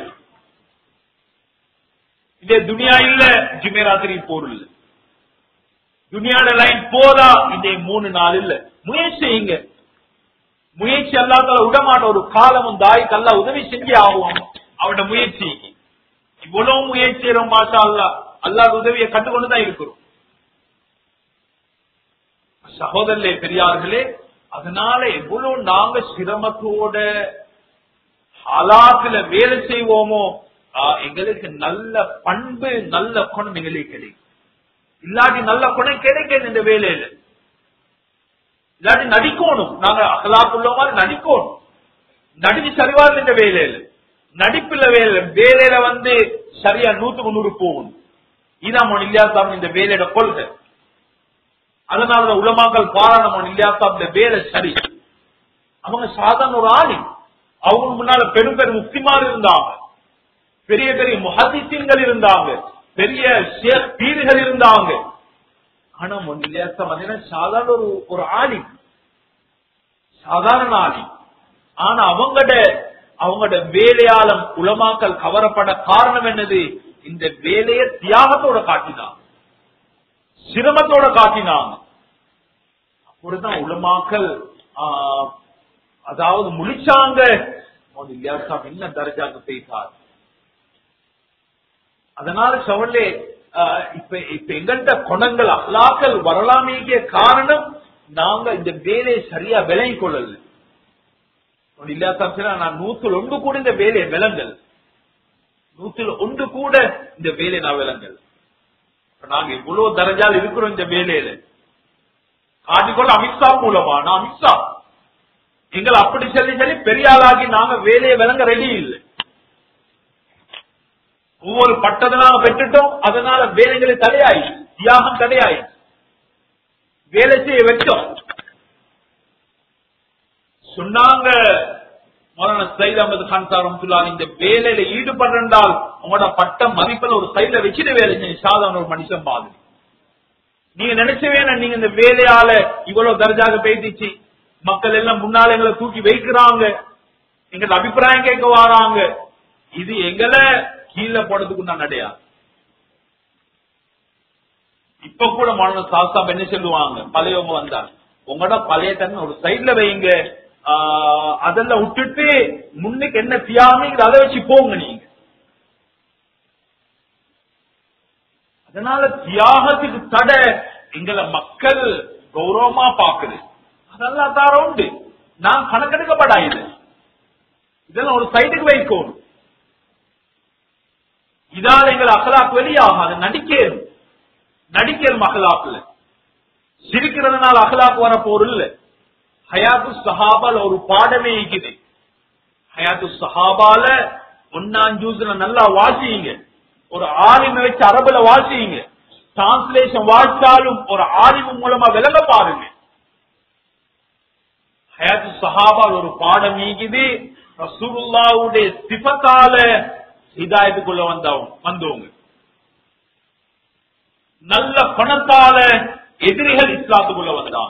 Speaker 1: இதே துனியா இல்ல ஜுமேராத்திரி போர் இல்ல துனியாட லைன் போதா இதே மூணு நாள் இல்ல முயற்சி செய்யுங்க முயற்சி அல்லாத விடமாட்ட ஒரு காலமும் தாய்க்கு அல்லா உதவி செஞ்சே ஆகும் அவனோட முயற்சி இவ்வளவு முயற்சி செய்யறோம் மாஷா அல்லா அல்லாத உதவியை கண்டுகொண்டுதான் இருக்கிறோம் சகோதரர்களே பெரியார்களே அதனால எவ்வளவு நாங்க சிரமத்தோட ஹலாத்துல வேலை செய்வோமோ ஆ, எங்களுக்கு நல்ல பண்பு நல்ல குணம் எங்களுக்கு கிடைக்கும் இல்லாட்டி நல்ல குணம் கிடைக்காது இந்த வேலையில இல்லாட்டி நடிக்கணும் நாங்க அகலாக்குள்ள மாதிரி நடிக்கணும் நடிச்சு சரிவார் இந்த வேலையில நடிப்புல வேலை வேலையில வந்து சரியா நூத்துக்கு நூறு போகணும் இதான் இல்லையா இந்த வேலையோட கொள்கை அதனால உலமாக்கள் பாராயணம் இல்லையா இந்த வேலை சரி அவங்க சாதாரண ஒரு ஆணி அவங்க முன்னால பெரும் பெரும் முக்திமார் இருந்தாங்க பெரிய பெரிய முஹதிசீன்கள் இருந்தாங்க பெரிய ஷேக் பீர்கள் இருந்தாங்க ஆனா முன்னிலையாசம் பார்த்தீங்கன்னா சாதாரண ஒரு ஒரு ஆணி சாதாரண ஆணி ஆனா அவங்கட அவங்களோட வேலையாளம் உலமாக்கல் கவரப்பட காரணம் என்னது இந்த வேலையை தியாகத்தோட காட்டினாங்க சிரமத்தோட காட்டினாங்க அப்படிதான் உலமாக்கல் ஆஹ், அதாவது முழிச்சாங்க இல்லையா என்ன தரஜாக்கு போயிட்டார் அதனால சவல்லே ஆஹ், இப்ப இப்ப எங்கள்கிட்ட குணங்கள் அல்லாக்கள் வரலாமேக்கிய காரணம் நாங்க இந்த வேலையை சரியா விளங்கி கொள்ளல இல்லையா சாப்பிட்டா நான் நூத்துல ஒன்று கூட இந்த வேலையை விலங்கல் நூத்துல ஒன்று கூட இந்த வேலையை நான் விலங்கல் இப்ப நாங்க இவ்வளவு தரஜால் இருக்கிறோம் இந்த வேலையில காட்டிக்கொள்ள அமித்ஷா மூலமா நான் அமித்ஷா எங்களை அப்படி சொல்லி சொல்லி பெரிய ஆளாகி நாங்க வேலையை விளங்க ரெடி இல்லை ஒவ்வொரு பட்டத்தை நாங்க பெற்றுட்டோம் அதனால வேலைகளை தடையாயி தியாகம் தடையாயி வேலை செய்ய வச்சோம் சொன்னாங்க மௌலானா சைத் அகமது கான் சார் ரஹ்மத்துல்லாஹி இந்த வேலையில ஈடுபடுறால் உங்களோட பட்டம் மதிப்பில் ஒரு சைட்ல வச்சுட்டு வேலை செய்ய சாதாரண ஒரு மனுஷன் மாதிரி நீங்க நினைச்சவே நான் நீங்க இந்த வேலையால இவ்வளவு தர்ஜாக பேசிச்சு மக்கள் எல்லாம் முன்னால எங்களை தூக்கி வைக்கிறாங்க எங்க அபிப்பிராயம் கேட்க வராங்க இது எங்களை கீழே போடுறதுக்கு நான் நடையா இப்ப கூட மன சாஸ்தாப் என்ன சொல்லுவாங்க பழையவங்க வந்தாங்க உங்களோட பழைய தன்மை ஒரு சைட்ல வைங்க ஆஹ், அதெல்லாம் விட்டுட்டு முன்னுக்கு என்ன தியாகம் அதை வச்சு போங்க நீங்க அதனால தியாகத்துக்கு தடை எங்களை மக்கள் கௌரவமா பாக்குது அதெல்லாம் தார உண்டு நான் கணக்கெடுக்கப்படா இது இதெல்லாம் ஒரு சைடுக்கு வைக்கணும் இதால எங்கள் அகலாக்கு வெளியாகாது நடிக்கணும் நடிக்கணும் அகலாக்குல சிரிக்கிறதுனால அகலாக்கு வர போர் இல்ல ஹயாத்து சஹாபால ஒரு பாடமே இருக்குது ஹயாத்து சஹாபால ஒன்னாம் ஜூஸ்ல நல்லா வாசிங்க ஒரு ஆலிமை வச்சு அரபுல வாசிங்க டிரான்ஸ்லேஷன் வாசித்தாலும் ஒரு ஆலிமு மூலமா விளங்க பாருங்க ஹயாத்து சஹாபால் ஒரு பாடம் ஈகுது ரசூலுல்லாவுடைய சிபத்தால ஹிதாயத்துக்குள்ள வந்தவங்க வந்தவங்க நல்ல பணத்தால எதிரிகள் இஸ்லாத்துக்குள்ள வந்தாங்க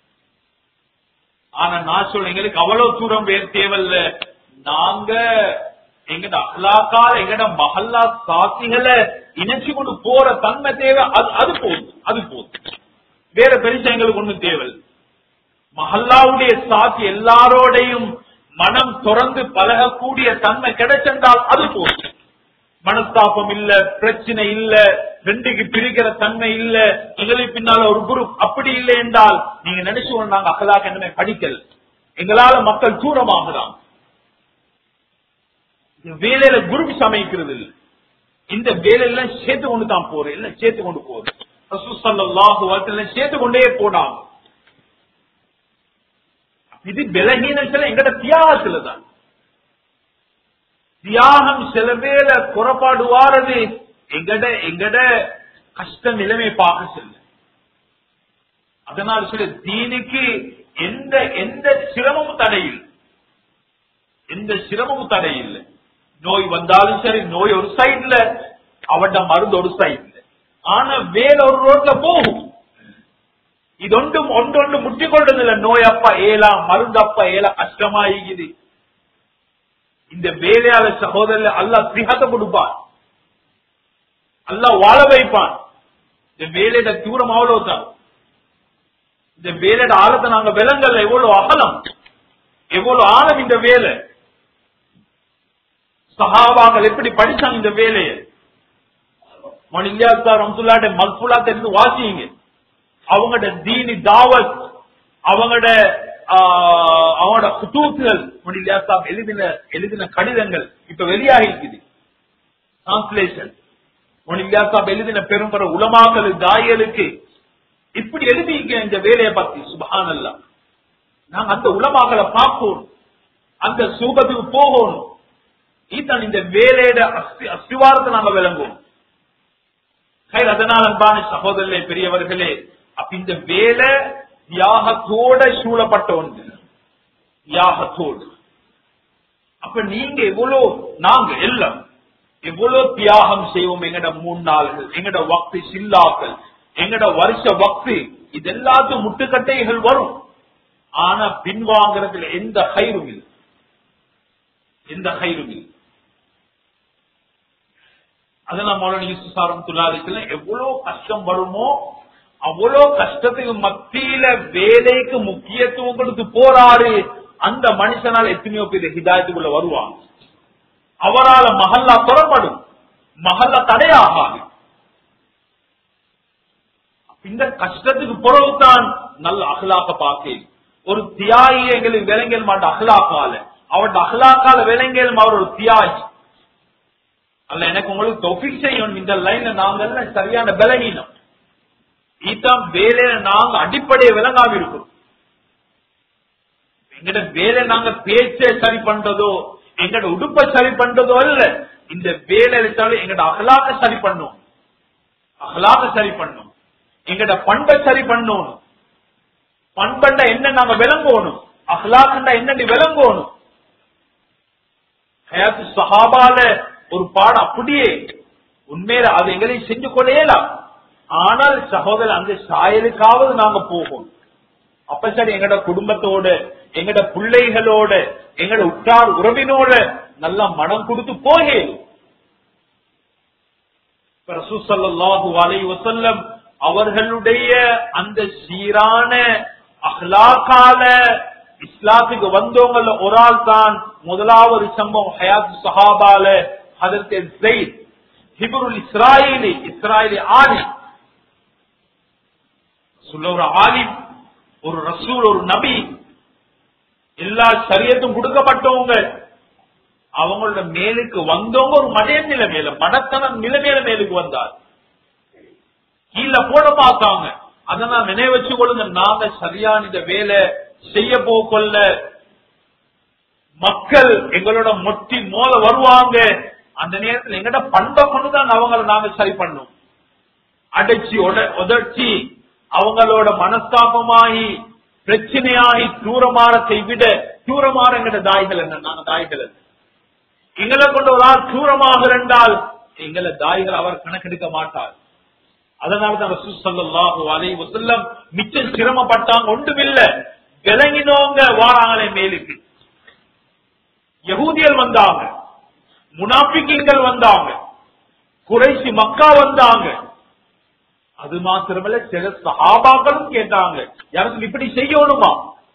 Speaker 1: ஆனா நான் சொல்றேன் எங்களுக்கு அவ்வளவு தூரம் வேறு தேவையில்ல நாங்க எங்கட அஹ்லாக்கால எங்கட மஹல்லா சாத்திகளை இணைச்சு கொண்டு போற தன்மை தேவை அது அது போதும் அது போதும் வேற பெருசா எங்களுக்கு ஒண்ணும் தேவையில்லை மஹல்லாவுடைய சாத்தி எல்லாரோடையும் மனம் திறந்து பழகக்கூடிய தன்மை கிடைச்சென்றால் அது போதும் மனஸ்தாபம் இல்ல பிரச்சனை இல்ல ரெண்டுக்கு பிரிக்கிற தன்மை இல்ல எங்களுக்கு பின்னால ஒரு குரூப் அப்படி இல்லை என்றால் நீங்க நினைச்சு கொண்டு நாங்க அகலாக என்னமே படிக்கல எங்களால மக்கள் தூரமாகலாம் இந்த வேலையில குரூப் சமைக்கிறது இல்லை இந்த வேலையில சேர்த்து கொண்டு தான் போறேன் இல்ல சேர்த்து கொண்டு போறேன் ரசூல் ஸல்லல்லாஹு அலைஹி வஸல்லம் சேர்த்து கொண்டே போனாங்க இது பலகீனத்துல எங்கட தியாகத்துல தான் தியாகம் சில பேர குறப்பாடு வாரது எங்கட எங்கட கஷ்ட நிலைமை பார்க்க செல்ல அதனால் சில தீனுக்கு எந்த எந்த சிரமமும் தடையில் எந்த சிரமமும் தடையில்லை நோய் வந்தாலும் சரி நோய் ஒரு சைடுல அவட மருந்து ஒரு சைடுல ஆனா வேற ஒரு ரோட்ல போகும் இது ஒன்றும் ஒன்றொன்று முட்டிக்கொள்றதில்ல நோய் அப்பா ஏலா மருந்து அப்பா ஏலா கஷ்டமா இருக்குது இந்த வேலையாள சகோதரர் அல்லாஹ் சிஹத்தை கொடுப்பான் அல்லாஹ் வாழ வைப்பான் இந்த வேலையோட தூரம் அவ்வளவுதான் இந்த வேலையோட ஆழத்தை நாங்க விலங்கல்ல எவ்வளவு அகலம் எவ்வளவு ஆழம் இந்த வேலை சஹாபாக்கள் எப்படி படிச்சாங்க இந்த வேலையை மணிலியாத்தா ரம்சுல்லாட்ட மல்புல்லா தெரிந்து வாசிங்க அவங்களோட தீனி தாவத் அவங்களோட ஆஹ், அவங்களோட குத்தூத்துகள் மணிலியாத்தா எழுதின எழுதின கடிதங்கள் இப்ப வெளியாகி இருக்குது டிரான்ஸ்லேஷன் மணிலியாத்தா எழுதின பெரும் பெரும் உலமாக்கள் தாயலுக்கு இப்படி எழுதிங்க இந்த வேலையை பத்தி சுபஹானல்லா நாங்க அந்த உலமாக்களை பார்க்கணும் அந்த சூகத்துக்கு போகணும் இதுதான் இந்த வேலையோட அஸ்தி- அஸ்திவாரத்தை நாங்க விளங்குவோம் ஹைர், அதனால் அன்பான சகோதரர்களே பெரியவர்களே அப்ப இந்த வேலை தியாகத்தோட சூழப்பட்ட ஒன்று தியாகத்தோடு அப்ப நீங்க எவ்வளவு நாங்க எல்லாம் எவ்வளவு தியாகம் செய்வோம் எங்கட மூணு நாள்கள் எங்கட வக்து சில்லாக்கள் எங்கட வருஷ வக்து இது எல்லாத்துக்கும் முட்டுக்கட்டைகள் வரும் ஆனா பின்வாங்கிறதுல எந்த கயிறும் இல்லை எந்த கயிறும் இல்லை அதெல்லாம் மௌலான யூசுப் சாரம் துலாரிக்கல எவ்வளவு கஷ்டம் வருமோ அவ்வளவு கஷ்டத்துக்கு மத்தியில வேலைக்கு முக்கியத்துவம் கொடுத்து போறாரு அந்த மனுஷனால் எத்தனையோ பேர் ஹிதாயத்துக்குள்ள வருவாங்க அவரால மஹல்லா புறப்படும் மஹல்லா தடையாகாது இந்த கஷ்டத்துக்கு பிறகுதான் நல்ல அகலாக்க பார்த்தேன் ஒரு தியாகி எங்களுக்கு விலங்கல் மாட்ட அகலாக்கால அவருடைய அகலாக்கால விலங்கல் அவர் ஒரு தியாகி அல்ல எனக்கு உங்களுக்கு தொஃபிக் செய்யணும் இந்த லைன்ல நாங்க எல்லாம் சரியான பலகீனம் இதான் வேலையில நாங்க அடிப்படையை விளங்காம இருக்கிறோம் எங்கட வேலை நாங்க பேச்சை சரி பண்றதோ எங்கட உடுப்பை சரி பண்றதோ அல்ல இந்த வேலை எடுத்தாலும் எங்கட அகலாக்க சரி பண்ணும் அகலாக்க சரி பண்ணும் எங்கட பண்பை சரி பண்ணும் பண்பண்டா என்ன நாங்க விளங்கணும் அகலாக்கண்டா என்னன்னு விளங்கணும் ஹயாத்து சஹாபால ஒரு பாடம் அப்படியே உண்மையில அது எங்களையும் செஞ்சு கொள்ளையலாம் ஆனால் சகோதரர் அந்த சாயலுக்காவது நாங்க போகும் அப்ப சரி எங்கட குடும்பத்தோட எங்கட பிள்ளைகளோட எங்கட உற்றார் உறவினோட நல்லா மனம் கொடுத்து போகேன் ரசூசல்லாஹு அலைஹி வஸல்லம் அவர்களுடைய அந்த சீரான அஹ்லாக்கால இஸ்லாத்துக்கு வந்தவங்கள ஒரு ஆள் தான் முதலாவது சம்பவம் ஹயாத் சஹாபால அதற்கு ஜெயித் ஹிபருல் இஸ்ராயலி இஸ்ராயலி ஆலி சொல்ல ஒரு ஆலிம் ஒரு ரசூல் ஒரு நபி எல்லா சரியத்தும் கொடுக்கப்பட்டவங்க அவங்களோட மேலுக்கு வந்தவங்க ஒரு மடைய நிலைமையில மடத்தனம் நிலைமையில மேலுக்கு வந்தார் கீழே போட பார்த்தாங்க அதை நான் நினைவு வச்சு கொள்ளுங்க நாங்க சரியான இந்த வேலை செய்ய போக்கொள்ள மக்கள் எங்களோட மொட்டி மோத வருவாங்க அந்த நேரத்தில் எங்கட பண்பை கொண்டுதான் அவங்கள நாங்க சரி பண்ணோம் அடைச்சி உட- உதச்சி அவங்களோட மனஸ்தாபமாகி பிரச்சனையாகி தூரமானத்தை விட தூரமான எங்கட தாய்கள் என்ன நாங்க தாய்கள் அல்ல. எங்களை கொண்டு ஒரு ஆள் தூரமாக இருந்தால் எங்களை தாய்கள் அவர் கணக்கெடுக்க மாட்டார் அதனாலதான் ரசூல் ஸல்லல்லாஹு அலைஹி வஸல்லம் மிச்சம் சிரமப்பட்டாங்க ஒன்றுமில்ல விளங்கினவங்க வாராங்களே மேலுக்கு யகூதியல் வந்தாங்க முனாபிக்கிங்கள் வந்தாங்க குறைசி மக்கா வந்தாங்க அது மாத்திரமல்ல சில சஹாபாக்களும் கேட்டாங்க யாருக்கு இப்படி செய்யணுமா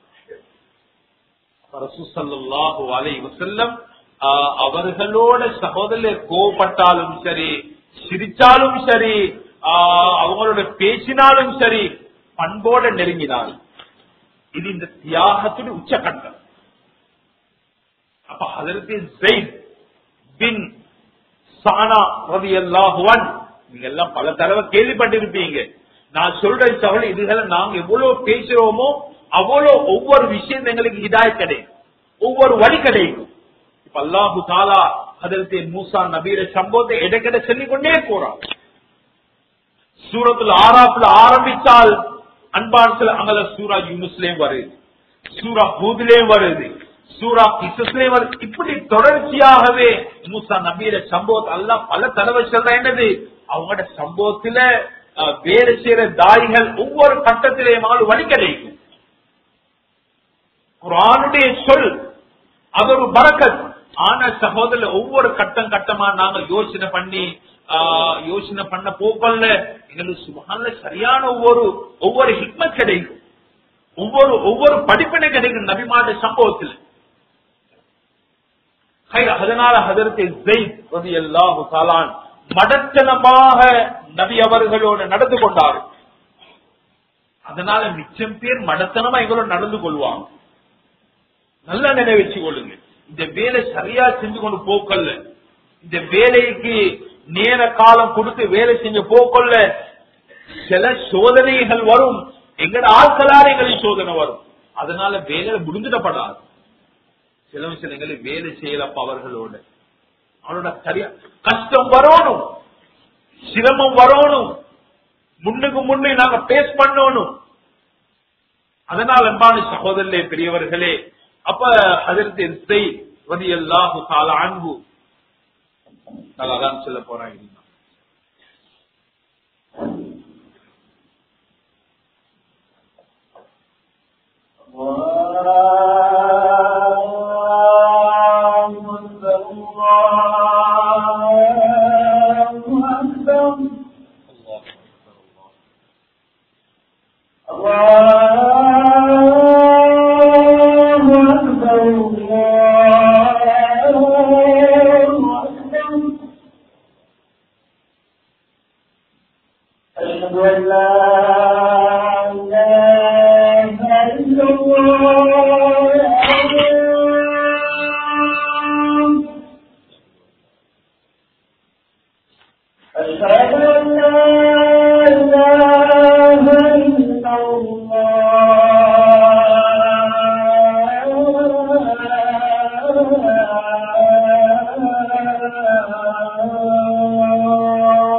Speaker 1: ரசூல் ஸல்லல்லாஹு அலைஹி வஸல்லம் ஆஹ், அவர்களோட சகோதரர் கோபப்பட்டாலும் சரி சிரிச்சாலும் சரி ஆஹ், அவங்களோட பேசினாலும் சரி பண்போட நெருங்கினாலும் இது இந்த தியாகத்துடைய உச்சகட்டம் அப்ப அதற்கு ஜெயித் பின் சானா ரவி அல்லாஹுவன் நீங்க எல்லாம் பல தடவை கேள்விப்பட்டிருப்பீங்க நான் சொல்ற தகவல் இதுகளை நாங்க எவ்வளவு பேசுறோமோ அவ்வளவு ஒவ்வொரு விஷயம் எங்களுக்கு ஹிதாயத் கிடைக்கும் ஒவ்வொரு வழி கிடைக்கும் இப்ப அல்லாஹு தாலா அதற்கு மூசா நபீர சம்பவத்தை இடைக்கிட சொல்லிக் கொண்டே போறான் சூரத்துல ஆறாப்புல ஆரம்பித்தால் அன்பான் சில அங்கல சூரா யூனுஸ்லயும் வருது சூரா ஹூத்லயும் வருது சூரா கிசஸ்லயும் வருது இப்படி தொடர்ச்சியாகவே மூசா நபீர சம்பவத்தை எல்லாம் பல தடவை சொல்ற என்னது அவங்களோட சம்பவத்துல அஹ், வேலை செய்யற தாய்கள் ஒவ்வொரு கட்டத்திலேயும் வழி கிடைக்கும் குரானுடைய சொல் அது ஒரு பறக்கத் ஆனா சகோதரர் ஒவ்வொரு கட்டம் கட்டமா நாங்க யோசனை பண்ணி ஆஹ், யோசனை பண்ண போக்கல்ல எங்களுக்கு சுபகான சரியான ஒவ்வொரு ஒவ்வொரு ஹிக்மத் கிடைக்கும் ஒவ்வொரு ஒவ்வொரு படிப்பினை கிடைக்கும் நபிமாட சம்பவத்தில் ஹை, அதனால ஹதரத்தை ஜெயித் ரலியல்லாஹு தஆலான் மடத்தனமாக நபி அவர்களோடு நடந்து கொண்டார் அதனால மிச்சம் பேர் மடத்தனமா எங்களோட நடந்து கொள்வாங்க நல்லா நினைவச்சு கொள்ளுங்க இந்த வேலை சரியா செஞ்சு கொண்டு போக்கல்ல இந்த வேலைக்கு நேர காலம் கொடுத்து வேலை செஞ்ச போக்கொள்ள சில சோதனைகள் வரும் எங்கட ஆட்களார எங்களுக்கு சோதனை வரும் அதனால வேலை முடிஞ்சிடப்படாது சில விஷயங்களுக்கு வேலை செய்யலப்ப அவர்களோட அவனோட சரியா கஷ்டம் வரணும் சிரமம் வரணும் முன்னுக்கு முன்னே நாங்க பேஸ் பண்ணணும் அதனால் அன்பான சகோதரர்களே பெரியவர்களே அப்ப அதற்கு இசை வதி அல்லாஹு கால அன்பு நான் அதான் சொல்ல போறேன் இதுதான்.
Speaker 2: أشهد أن لا إله إلا الله أشهد أن لا إله إلا الله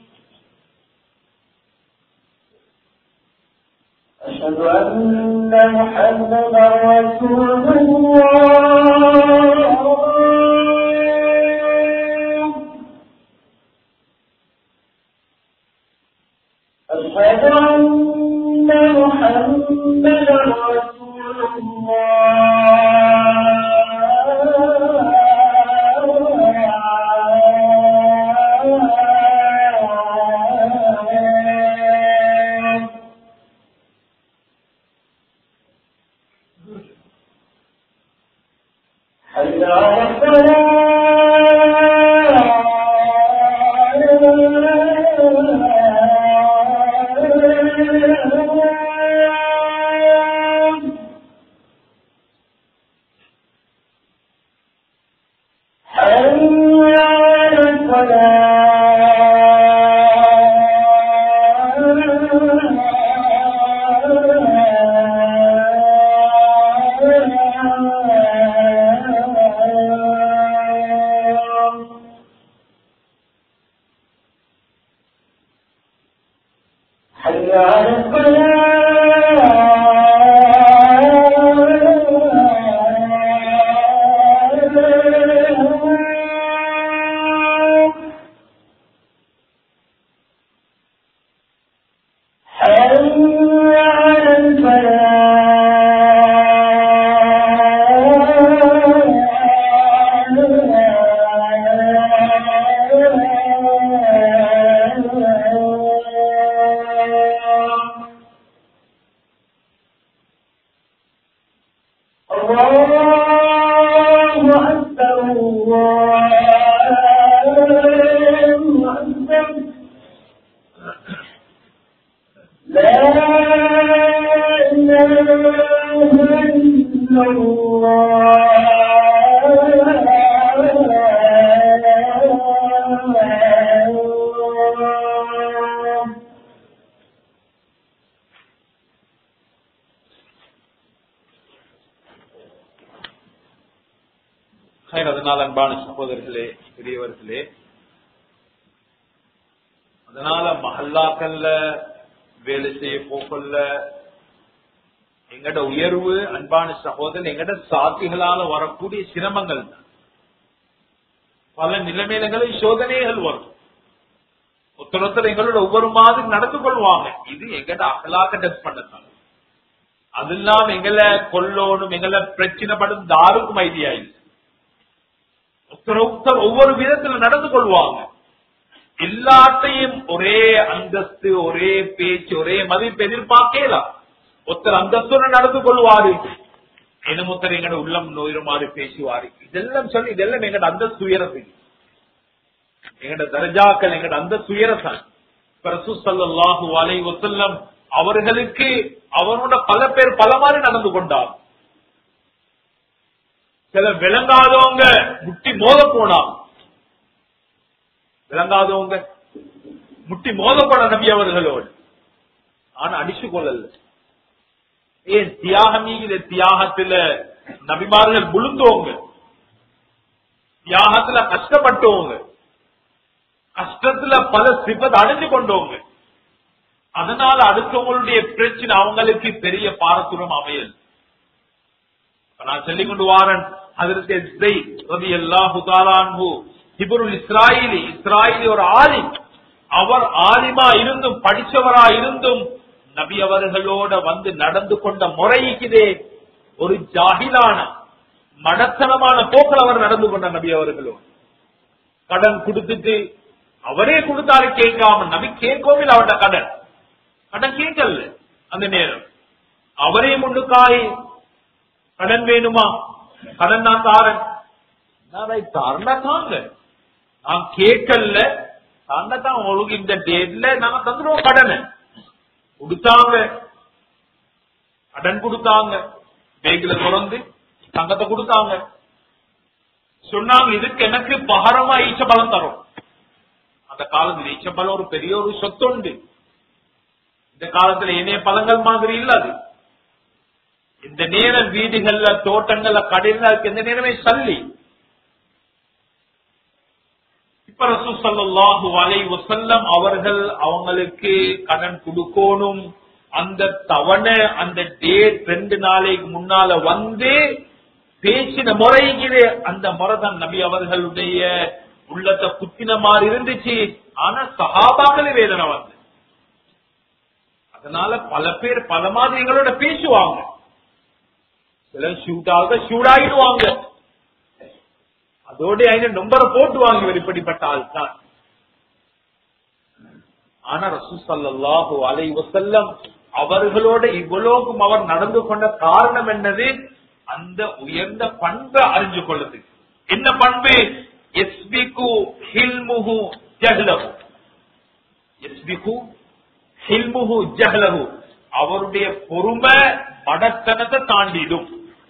Speaker 2: أشهد أن محمدا رسول الله أشهد أن محمدا رسول الله حي على الصلاة حي على الصلاة حي على الصلاة حي على الفلاح الله أكبر الله أكبر
Speaker 1: ஹைர், அதனால் அன்பான சகோதரர்களே பெரியவர்களே அதனால மஹல்லாக்கள்ல வேலை செய்ய போக்கல்ல எங்கட உயர்வு அன்பான சகோதரன் எங்கட சாத்திகளால வரக்கூடிய சிரமங்கள் தான் பல நிலைமைகளில் சோதனைகள் வரும் ஒருத்தர் ஒருத்தர் எங்களோட ஒவ்வொரு மாதிரி நடந்து கொள்வாங்க இது எங்கட அகலாக்க டெஸ்ட் பண்ணதான் அது இல்லாம எங்களை கொல்லோனும் எங்களை பிரச்சனைப்படும் தாருக்கும் ஐடியா இல்லை ஒருத்தர் ஒருத்தர் ஒவ்வொரு விதத்துல நடந்து கொள்வாங்க எல்லாத்தையும் ஒரே அந்தஸ்து ஒரே பேச்சு ஒரே மதிப்பு எதிர்பார்க்கலாம் ஒருத்தர் அந்தஸ்துடன் நடந்து கொள்வாரு என்ன ஒருத்தர் எங்கட உள்ளம் நோயிருமாறு பேசுவாரு இதெல்லாம் சொல்லி இதெல்லாம் எங்கட அந்தஸ்து உயரத்துக்கு எங்கட தர்ஜாக்கள் எங்கட அந்தஸ்து உயரத்தான் சல்லாஹூ அலை வசல்லம் அவர்களுக்கு அவரோட பல பேர் பல மாதிரி நடந்து கொண்டார் சில விளங்காதவங்க முட்டி மோத போனாங்க விளங்காதவங்க முட்டி மோதப்பட நபி அவர்களோடு ஆனா அடிச்சு கொள்ளல ஏன் தியாகமீகிற தியாகத்துல நபிமார்கள் விழுந்தவங்க தியாகத்துல கஷ்டப்பட்டவங்க கஷ்டத்துல பல சிபத் அடைஞ்சு கொண்டவங்க அதனால அடுத்தவங்களுடைய பிரச்சனை அவங்களுக்கு பெரிய பாரத்துரம் அமையல் இப்ப நான் சொல்லிக் கொண்டு வாரன் அதற்கு ரவி அல்லாஹு தாலான்பு ஹிபருல் இஸ்ராயிலி இஸ்ராயிலி ஒரு ஆலிம் அவர் ஆலிமா இருந்தும் படிச்சவரா இருந்தும் நபி அவர்களோட வந்து நடந்து கொண்ட முறைக்குதே ஒரு ஜாகிலான மடத்தனமான போக்கில் அவர் நடந்து கொண்ட நபி அவர்களோடு கடன் கொடுத்துட்டு அவரே கொடுத்தாரு கேட்காம நபி கேட்கவும் அவருடைய கடன் கடன் கேட்கல அந்த நேரம் அவரே முன்னுக்காய் கடன் வேணுமா கடன் நான் தாரன் தாரணா தாங்க நான் கேட்கல தான் உங்களுக்கு இந்த டேட்ல நாங்க தந்துடுவோம் கடனை கொடுத்தாங்க கடன் கொடுத்தாங்க பேங்க்ல திறந்து தங்கத்தை கொடுத்தாங்க சொன்னாங்க இதுக்கு எனக்கு பகரமா ஈச்ச பலம் தரும் அந்த காலத்துல ஈச்ச பலம் ஒரு பெரிய ஒரு சொத்து உண்டு இந்த காலத்துல இணைய பழங்கள் மாதிரி இல்ல அது இந்த நேரம் வீடுகள்ல தோட்டங்கள்ல கடையில அதுக்கு எந்த நேரமே சல்லி இப்ப ரசூ சல்லாஹு அலை வசல்லம் அவர்கள் அவங்களுக்கு கடன் கொடுக்கணும் அந்த தவணை அந்த டேட் ரெண்டு நாளைக்கு முன்னால வந்து பேசின முறைக்கு அந்த முறைதான் நபி அவர்களுடைய உள்ளத்தை குத்தின மாதிரி இருந்துச்சு ஆனா சகாபாக்களே வேதனை வந்து அதனால பல பேர் பல மாதிரி எங்களோட பேசுவாங்க சிலர் ஷூட் ஆக ஷூட் ஆகிடுவாங்க அதோட ஐந்து நம்பரை போட்டுவாங்க இவர் இப்படிப்பட்ட ஆள் தான் ஆனா ரசூ சல்லாஹூ அலை வசல்லம் அவர்களோட இவ்வளவுக்கும் அவர் நடந்து கொண்ட காரணம் என்னது அந்த உயர்ந்த பண்பை அறிஞ்சு கொள்ளுது என்ன பண்பு எஸ்பிகு ஹில்முஹு ஜஹ்லஹு எஸ்பிகு ஹில்முஹு ஜஹ்லஹு அவருடைய பொறுமை மடத்தனத்தை தாண்டிடும்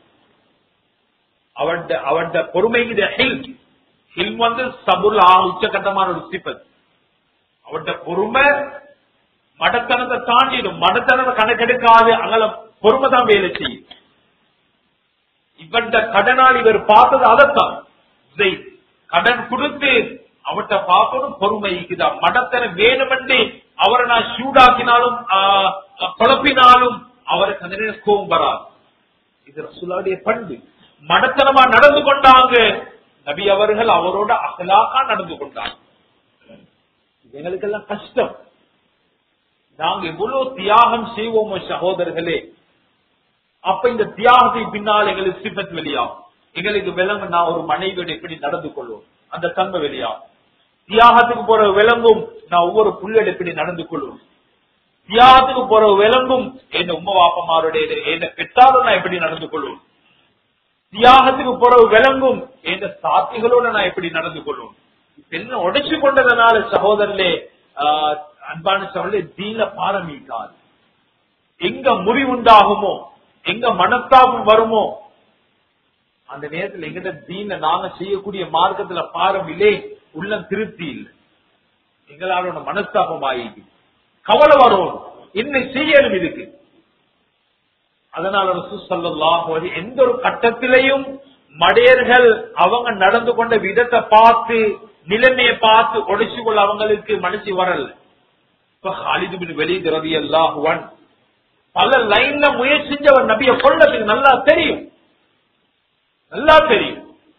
Speaker 1: அவருடைய அவருடைய பொறுமைக்கு ஹில் ஹில் வந்து சபுல் ஆ உச்சகட்டமான ஒரு சிப்பத் அவருடைய பொறுமை மடத்தனத்தை தாண்டிடும் மடத்தனத்தை கணக்கெடுக்காது அங்கல பொறுமை தான் வேலை செய்யும் இவருடைய கடனால் இவர் பார்த்தது அதைத்தான் கடன் கொடுத்து அவர்கிட்ட பார்க்கணும் பொறுமை இருக்குதா மடத்தன வேணுமென்று அவரை நான் சூடாக்கினாலும் குழப்பினாலும் அவருக்கு அந்த நேரம் கோபம் வராது இது ரசூலாவுடைய பண்பு மடத்தனமா நடந்து கொண்டாங்க நபி அவர்கள் அவரோட அகலாக்கா நடந்து கொண்டாங்க எங்களுக்கெல்லாம் கஷ்டம் நாங்க எவ்வளவு தியாகம் செய்வோமோ சகோதரர்களே அப்ப இந்த தியாகத்தை பின்னால் எங்களுக்கு சிபத் வெளியாகும் எங்களுக்கு விலங்கு நான் ஒரு மனைவியோட எப்படி நடந்து கொள்வோம் அந்த தன்மை வெளியாகும் தியாகத்துக்கு போற விலங்கும் நான் ஒவ்வொரு புள்ளட எப்படி நடந்து கொள்வோம் தியாகத்துக்கு போற விலங்கும் என் உம்ம வாப்பமாருடைய என்ன பெற்றாலும் நான் எப்படி நடந்து கொள்வோம் தியாகத்துக்கு போற விலங்கும் எந்த சாத்திகளோட நான் எப்படி நடந்து கொள்வோம் என்ன உடைச்சு கொண்டதனால சகோதரர்களே அன்பான சகோதரே தீன பாரமிக்காது எங்க முறிவுண்டாகுமோ எங்க மனத்தாபம் வருமோ அந்த நேரத்தில் எங்கிட்ட தீன நாங்க செய்யக்கூடிய மார்க்கத்துல பாரம் இல்லை உள்ளம் திருப்தி இல்லை எங்களால மனஸ்தாபம் ஆகிட்டு கவலை வரும் என்ன செய்யணும் இதுக்கு அதனால ரசூசல்லாஹ் எந்த ஒரு கட்டத்திலையும் மடையர்கள் அவங்க நடந்து கொண்ட விதத்தை பார்த்து நிலைமையை பார்த்து உடைச்சு கொள்ள அவங்களுக்கு மனசு வரல இப்ப ஹாலிது பின் வெளியது ரவி அல்லாஹுவன் பல லைன்ல முயற்சி செஞ்சவர் நபியை கொள்ளதுக்கு நல்லா தெரியும் நல்லா தெரியும்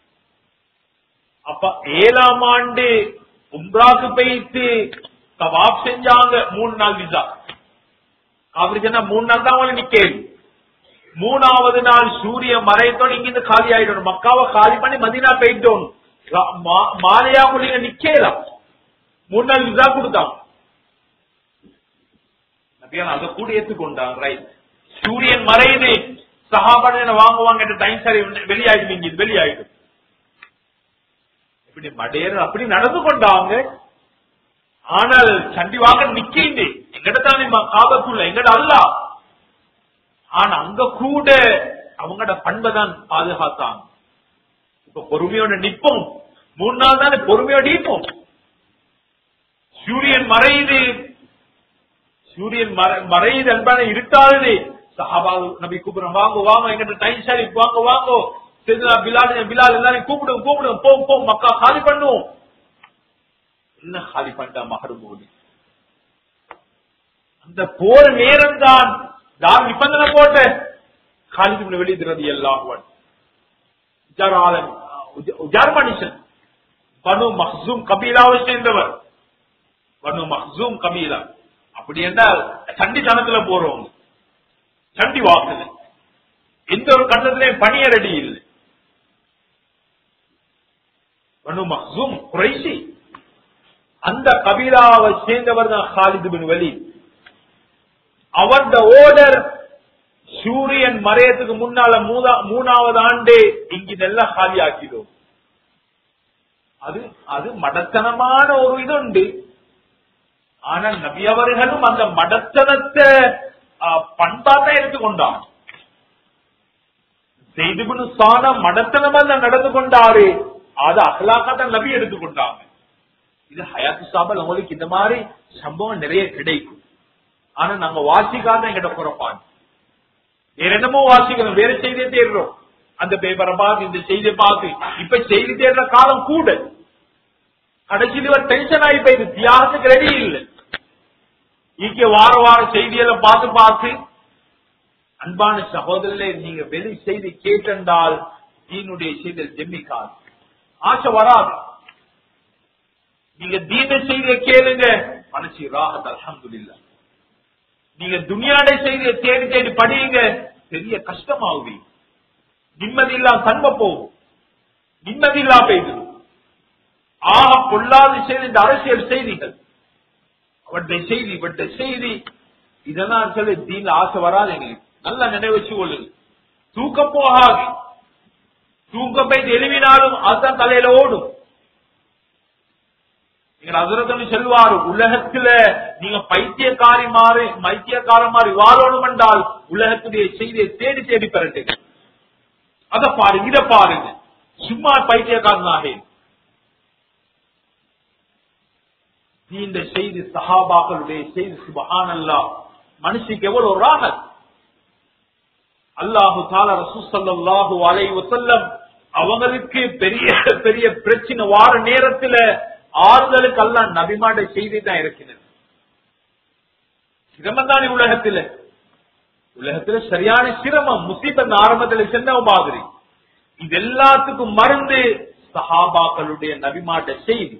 Speaker 1: அப்ப ஏழாம் ஆண்டு உம்ராக்கு போயிட்டு தவாப் செஞ்சாங்க மூணு நாள் விசா அப்படி சொன்னா மூணு நாள் தான் அவங்களை நிக்கேன் மூணாவது நாள் சூரிய மறையத்தோடு இங்கிருந்து காலி ஆயிடணும் மக்காவை காலி பண்ணி மதினா போயிட்டோம் மாலையா குளிங்க நிக்கலாம் மூணு நாள் விசா கொடுத்தான் நபியான் அதை கூட ஏத்துக்கொண்டான் ரைட் சூரியன் மறையுது சகாபாடு வாங்குவாங்க டைம் சரி வெளியாயிடும் இங்க வெளியாயிடும் இப்படி மடையர் அப்படி நடந்து கொண்டாங்க ஆனால் சண்டி வாங்க நிக்கிண்டு எங்கிட்ட தானே காபத்துள்ள எங்கட அல்ல ஆனா அங்க கூட அவங்களோட பண்பை தான் பாதுகாத்தாங்க இப்ப பொறுமையோட நிப்போம் மூணு நாள் தானே பொறுமையோட நிப்போம் சூரியன் மறையுது சூரியன் மறையுது அன்பான இருட்டாளுது சஹாபா நபி கூப்பிடுறோம் வாங்க வாங்க எங்கிட்ட டைம் சரி வாங்க வாங்க பிலால் பிலால் எல்லாரும் கூப்பிடுவோம் கூப்பிடுவோம் போம் போம் மக்கா காலி பண்ணுவோம் என்ன காலி பண்ணிட்டா மகருபோது அந்த போற நேரம் தான் யார் நிபந்தனை போட்ட காலிது வெளியிடுறது எல்லாம் ஜெர்மனிஷன் பனு மஹ்சூம் கபீலாவை சேர்ந்தவர் பனு மஹ்சூம் கபீலா அப்படி என்றால் சண்டித்தனத்துல போறவங்க சண்டி வாக்குல எந்த ஒரு கட்டத்திலையும் பணியரடி இல்லை பனு மஹ்சூம் குறைசி அந்த கபீலாவை சேர்ந்தவர் தான் ஹாலிது பின் வலி அவருடைய ஓர்டர் சூரியன் மறையத்துக்கு முன்னால மூணாவது ஆண்டு இங்கு நெல்ல காலி ஆக்கிடும் அது அது மடத்தனமான ஒரு இது உண்டு ஆனா நபி அவர்களும் அந்த மடத்தனத்தை பண்பாத்தான் எடுத்துக்கொண்டான் செய்துபுனு சாண மடத்தனமா நடந்து கொண்டாரு அது அகலாக்கத்தான் நபி எடுத்துக்கொண்டாங்க இது ஹயாத்து சாபல் உங்களுக்கு இந்த மாதிரி சம்பவம் நிறைய கிடைக்கும் ஆனா நாங்க வாசிக்காத எங்கிட்ட குறைப்பாங்க வேற என்னமோ வாசிக்கணும் வேற செய்தியை தேடுறோம் அந்த பேப்பரை பார்த்து இந்த செய்தியை பார்த்து இப்ப செய்தி தேடுற காலம் கூட கடைசியில் இவர் டென்ஷன் ஆகி போயிடுது தியாகத்துக்கு ரெடி இல்லை இங்க வார வார செய்திகளை பார்த்து பார்த்து அன்பான சகோதரர்களே நீங்க வெளி செய்தி கேட்டென்றால் தீனுடைய செய்தியில் ஜெம்மிக்காது ஆசை வராது நீங்க தீன செய்தியை கேளுங்க மனசு ராகத் அலமதுல்லா நீங்க துனியாட செய்தியை தேடி தேடி படியுங்க பெரிய கஷ்டமாகுது நிம்மதி இல்லா தன்மை போகும் நிம்மதி இல்லா போயிடுது ஆக பொல்லாத செய்தி இந்த அரசியல் செய்திகள் அவருடைய செய்தி இவருடைய செய்தி இதெல்லாம் சொல்லி தீன்ல ஆசை வராது எங்களுக்கு நல்லா நினைவு வச்சு கொள்ளுங்க தூக்கம் போகாது தூக்கம் போய் எழுவினாலும் அதுதான் தலையில ஓடும் நீங்கள் அதிரதம் செல்வாரு உலகத்துல நீங்க பைத்தியக்காரி மாறி பைத்தியக்கார மாறி வாழணும் என்றால் உலகத்துடைய செய்தியை தேடி தேடி பெறட்டுங்க அத பாருங்க இத பாருங்க சும்மா பைத்தியக்காரனாக இந்த செய்தி சஹாபாக்களுடைய செய்தி சுபஹான் அல்லா மனுஷிக்கு எவ்வளவு ராகத் அல்லாஹு தால ரசூசல்லாஹு அலை வசல்லம் அவங்களுக்கு பெரிய பெரிய பிரச்சனை வார நேரத்துல ஆறுதலுக்கு அல்ல நபிமாட செய்தி தான் இருக்கிறது சிரமம் தானே உலகத்துல உலகத்துல சரியான சிரமம் முசீபத் ஆரம்பத்தில் சென்ன மாதிரி இது எல்லாத்துக்கும் மருந்து சஹாபாக்களுடைய நபிமாட்ட செய்தி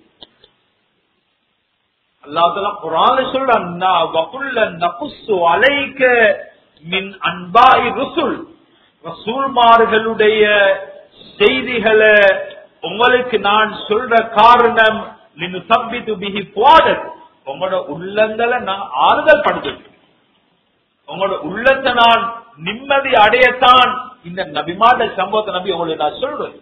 Speaker 1: அல்லாஹ் குரான் சொல்றான் வகுல்ல நபுசு அலைக்க மின் அன்பாய் ருசுல் ரசூல்மார்களுடைய செய்திகளை உங்களுக்கு நான் சொல்ற காரணம் நின்னு சம்பித்து பிஹி போதத் உங்களோட உள்ளங்களை நான் ஆறுதல் படுத்துது உங்களோட உள்ளத்தை நான் நிம்மதி அடையத்தான் இந்த நபிமாட சம்பவத்தை நம்பி உங்களுக்கு நான் சொல்றேன்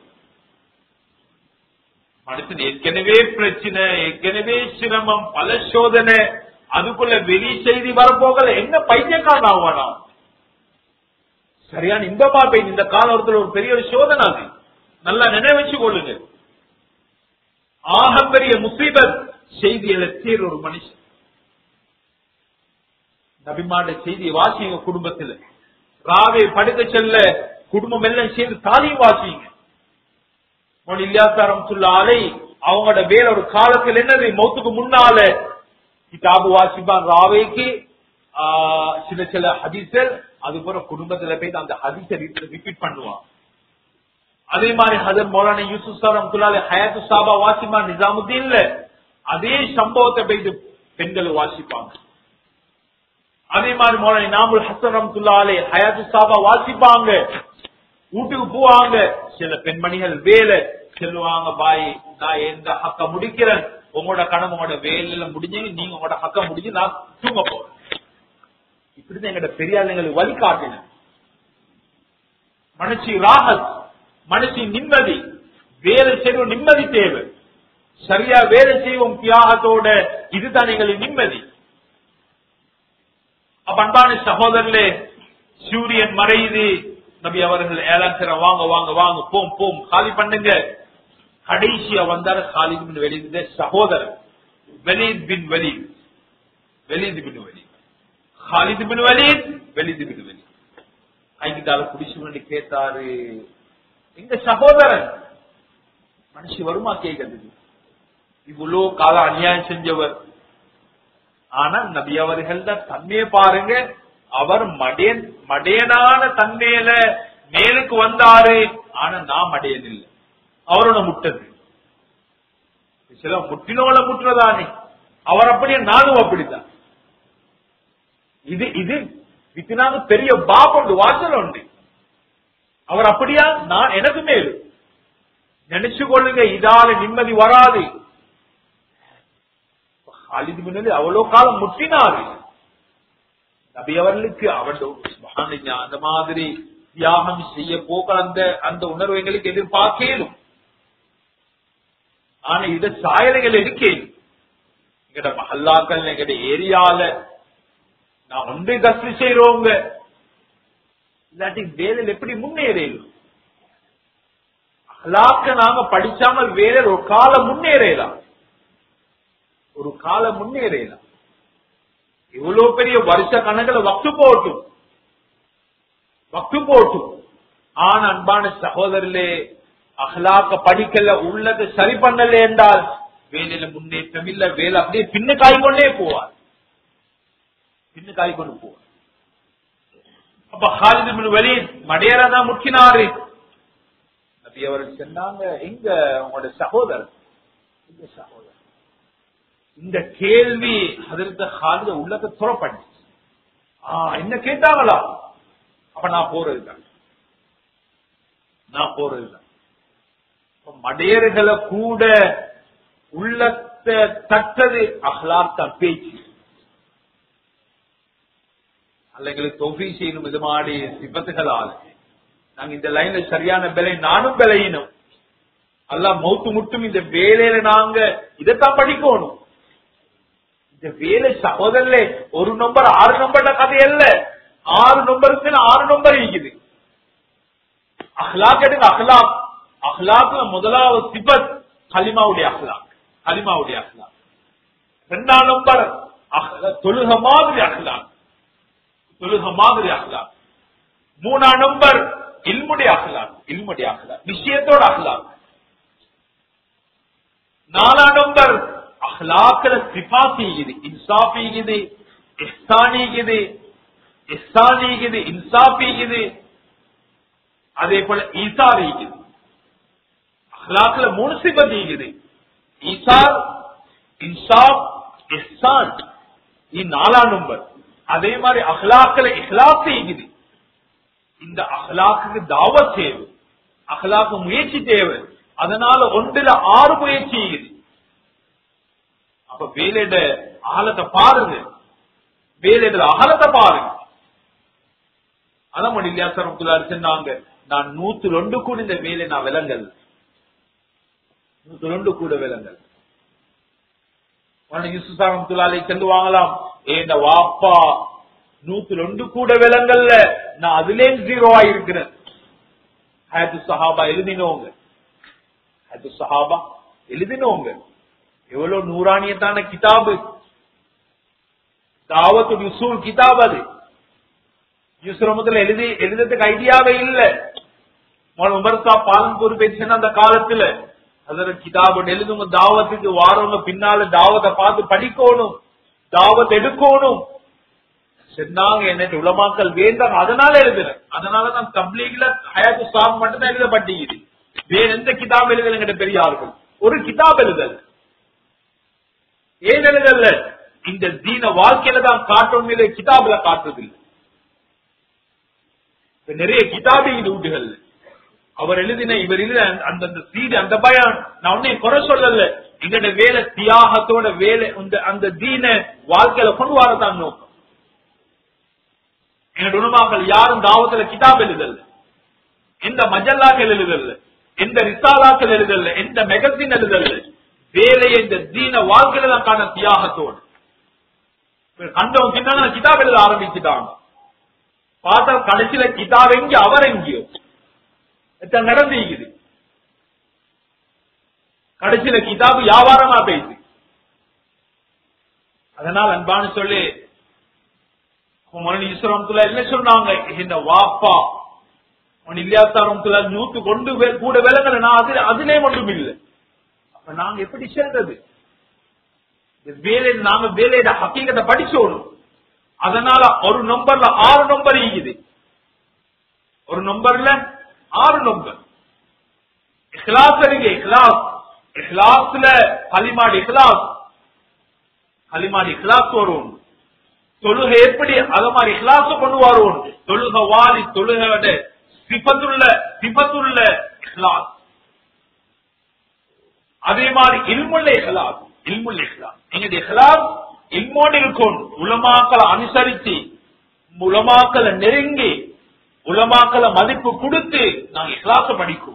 Speaker 1: மனுஷன் ஏற்கனவே பிரச்சனை ஏற்கனவே சிரமம் பல சோதனை அதுக்குள்ள வெளி செய்தி வரப்போகல என்ன பைத்தியக்காரன் ஆவானா சரியான இன்பமா போய் இந்த காலத்துல ஒரு பெரிய ஒரு சோதனை அது நல்லா நினைவச்சு கொள்ளுங்க ஆகப்பெரிய முசீபத் செய்தியில தீர ஒரு மனுஷன் நபிமாண்ட செய்தியை வாசிங்க குடும்பத்துல ராவை படுக்க செல்ல குடும்பம் எல்லாம் சேர்ந்து தாலியும் வாசிங்க மொழி இல்லியாசாரம் சொல்லாலை அவங்களோட வேற ஒரு காலத்தில் என்னது மௌத்துக்கு முன்னால கிதாபு வாசிப்பான் ராவைக்கு ஆஹ், சில சில ஹதீசல் அது போல குடும்பத்துல போய் அந்த ஹதீசை ரிப்பீட் பண்ணுவான் அதே மாதிரி ஹதர் மௌலானா யூசுப் சார் அப்துல்லாலே ஹயாத்து சாபா வாசிமா நிசாமுத்தீன்ல அதே சம்பவத்தை போய் பெண்கள் வாசிப்பாங்க அதே மாதிரி மௌலானா நாமுல் ஹசன் ரம்துல்லாலே ஹயாத்து சாபா வாசிப்பாங்க வீட்டுக்கு போவாங்க சில பெண்மணிகள் வேலை செல்லுவாங்க பாய் நான் எந்த ஹக்க முடிக்கிறேன் உங்களோட கடன் உங்களோட வேலையில முடிஞ்சு நீங்க உங்களோட ஹக்க முடிஞ்சு நான் தூங்க போறேன் இப்படிதான் எங்களோட பெரியாளுங்களுக்கு வழிகாட்டின மனசி ராகத் மனசி நிம்மதி வேலை செய்வோம் நிம்மதி தேவை சரியா வேலை செய்வோம் தியாகத்தோட இதுதான் எங்களுக்கு நிம்மதி அப்ப அன்பான சகோதரர்களே சூரியன் மறையுது நபி அவர்கள் ஏழாம் சிற வாங்க வாங்க வாங்க போம் போம் காலி பண்ணுங்க கடைசியா வந்தார் காலித் பின் வெளியது சகோதரர் வெளித் பின் வெளித் வெளித் பின் வெளித் காலித் பின் வெளித் வெளித் பின் வெளித் ஐக்கிட்டால குடிச்சு கேட்டாரு எங்க சகோதரன் மனுஷி வருமா கேட்கறதுக்கு இவ்வளோ கால அநியாயம் செஞ்சவர் ஆனா நபி அவர்கள் தான் தன்மையை பாருங்க அவர் மடையன் மடையனான தன்மையில மேலுக்கு வந்தாரு ஆனா நான் மடையன் இல்லை அவரோட முட்டது சில முட்டினோட முட்டுறதானே அவர் அப்படியே நானும் அப்படித்தான் இது இது வித்தினாங்க பெரிய பாப் உண்டு வாசல் உண்டு அவர் அப்படியா நான் எனக்கு மேலும் நினைச்சு கொள்ளுங்க இதால நிம்மதி வராது ஹாலிது பின் வலீத் அவ்வளவு காலம் முட்டினாரு நபி அவர்களுக்கு அவருடைய அந்த மாதிரி தியாகம் செய்ய போக அந்த அந்த உணர்வு எங்களுக்கு எதிர்பார்க்கலும் ஆனா இத சாயலைகள் இருக்கேன் எங்கட மஹல்லாக்கள் எங்கட ஏரியால நான் ஒன்று கஷ்டி செய்யறோங்க இல்லாட்டி வேலையில் எப்படி முன்னேறலும் அஹ்லாக்க நாங்க படிச்சாமல் வேற ஒரு காலம் முன்னேறலாம் ஒரு காலம் முன்னேறலாம் இவ்வளவு பெரிய வருஷ கணக்கில் வக்து போட்டும் வக்து போட்டும் ஆனா அன்பான சகோதரர்களே அஹ்லாக்க படிக்கல உள்ளதை சரி பண்ணல என்றால் வேலையில முன்னேற்றம் இல்ல வேலை அப்படியே பின்னு காய் கொண்டே போவார் பின்னு காய் கொண்டு போவார் அப்ப ஹாலிது பின் வலீத் மடையரதான் முக்கினாரு நபி அவர்கள் சொன்னாங்க எங்க உங்களோட சகோதரர் எங்க சகோதரர் இந்த கேள்வி அதற்கு ஹாலித உள்ளத்தை துறப்பண்ணி என்ன கேட்டாங்களா அப்ப நான் போறதுதான் நான் போறதுதான் மடையர்களை கூட உள்ளத்தை தட்டது அஹ்லாத்த பேச்சு அல்லங்களுக்கு தொகை செய்யணும் இது மாதிரி சிபத்துகளால் நாங்க இந்த லைன்ல சரியான விலை நானும் விளையினோம் அல்ல மௌத்து முட்டும் இந்த வேலையில நாங்க இதைத்தான் படிக்கணும் இந்த வேலை சகோதரல ஒரு நம்பர் ஆறு நம்பர் கதை அல்ல ஆறு நம்பருக்கு ஆறு நம்பர் இருக்குது அஹ்லாக் எடுங்க அஹ்லாக் அஹ்லாக்ல முதலாவது சிபத் கலிமாவுடைய அஹ்லாக் கலிமாவுடைய அஹ்லாக் ரெண்டாம் நம்பர் தொழுக மாதிரி அஹ்லாக் தொழுக மாதிரி அஹ்லாக் மூணாம் நம்பர் இல்முடைய அஹ்லாக் இல்முடைய அஹ்லாக் விஷயத்தோட அஹ்லாக் நாலாம் நம்பர் அஹ்லாக்ல சிபாசிக்குது இன்சாஃபிக்குது இஹ்சானிக்குது இஹ்சானிக்குது இன்சாஃபிக்குது அதே போல ஈசாரிக்குது அஹ்லாக்ல மூணு சிபத் இருக்குது ஈசார் இன்சாப் இஹ்சான் இது நாலாம் நம்பர் அதே மாதிரி அஹ்லாக்ல இஹ்லாஸ் இருக்குது இந்த அஹ்லாக்கு தாவத் தேவை அஹ்லாக்கு முயற்சி தேவை அதனால ஒன்றுல ஆறு முயற்சி இருக்குது அப்ப வேலையிட அகலத்தை பாருங்க வேலையிட அகலத்தை பாருங்க அதான் இல்லையாசரம் சொன்னாங்க நான் நூத்து ரெண்டு கூட இந்த வேலை நான் விலங்கல் நூத்து ரெண்டு கூட விலங்கல் யூசுசாரம் துலாலை சென்று வாங்கலாம் ஏண்ட வாப்பா நூத்து ரெண்டு கூட விலங்கல்ல நான் அதுலே ஜீரோவா இருக்கிறேன் ஹயத்து சஹாபா எழுதினோங்க ஹயத்து சஹாபா எழுதினோங்க எவ்வளவு நூறானியத்தான கிதாபு தாவத்து யுசூல் கிதாப் அது யூசுரமத்துல எழுதி எழுதுறதுக்கு ஐடியாவே இல்ல உமர்கா பாலன்பூர் பேசுனா அந்த காலத்துல அதுல கிதாபு எழுதுங்க தாவத்துக்கு வாரவங்க பின்னால தாவத்தை பார்த்து படிக்கணும் தாவத் எடுக்கணும் சொன்னாங்க என்ன உலமாக்கல் வேண்டாம் அதனால எழுதுறேன் அதனாலதான் தப்லீக்ல ஹயாத்து சாப் மட்டும் தான் எழுதப்பட்டிருக்குது வேற எந்த கிதாப் எழுதலங்கிட்ட பெரியார்கள் ஒரு கிதாப் எழுதல் ஏன் எழுதல்ல இந்த தீன வாழ்க்கையில தான் காட்டணும் இல்லை கிதாபுல காட்டுறதில்லை இப்ப நிறைய கிதாபி இது வீட்டுகள் அவர் எழுதின இவர் எழுதின அந்த அந்த சீடு அந்த பயம் நான் உன்னை குறை சொல்லல எங்கட வேலை தியாகத்தோட வேலை அந்த அந்த தீன வாழ்க்கையில கொண்டு வரதான் நோக்கம் எங்க உணவாக்கள் யாரும் தாவத்துல கிதாப் எழுதல்ல எந்த மஜல்லாக்கள் எழுதல்ல எந்த ரிசாலாக்கள் எழுதல்ல எந்த மெகசின் எழுதல்ல வேலையை இந்த தீன வாழ்க்கையில தான் காண தியாகத்தோடு கண்டவன் பின்னால கிதாப் எழுத ஆரம்பிச்சுட்டாங்க பார்த்தா கடைசியில கிதாப் எங்கேயோ அவர் எங்கேயோ எத்தனை நடந்திருக்குது கடைசியில கிதாபு வியாபாரமா பேசு அதனால் அன்பான்னு சொல்லி மரணி ஈஸ்வரத்துல என்ன சொன்னாங்க இந்த வாப்பா உன் இல்லையாத்தாரத்துல நூத்து கொண்டு வே- கூட விலங்கல நான் அதுல அதிலே மட்டும் இல்லை அப்ப நாங்க எப்படி செல்றது இந்த வேலை நாங்க வேலையோட ஹக்கீகத்தை படிச்சோணும் அதனால ஒரு நம்பர்ல ஆறு நம்பர் இருக்குது ஒரு நம்பர்ல ஆறு நம்பர் இஹ்லாஸ் இருக்கு இஹ்லாஸ் இஹ்லாஸ்ல கலிமாடி இஹ்லாஸ் கலிமாடி இஹ்லாஸ் வரும் தொழுகை எப்படி அத மாதிரி இஹ்லாச கொண்டு வருவோம் தொழுக வாலி தொழுகையோட சிபத்துள்ள சிபத்துள்ள இஹ்லாஸ் அதே மாதிரி இல்முள்ள இஹ்லாஸ் இல்முள்ள இஹ்லாஸ் எங்களுடைய இஹ்லாஸ் இல்மோடு இருக்கும் உலமாக்களை அனுசரிச்சு உலமாக்களை நெருங்கி உலமாக்களை மதிப்பு கொடுத்து நாங்க இஹ்லாச படிக்கும்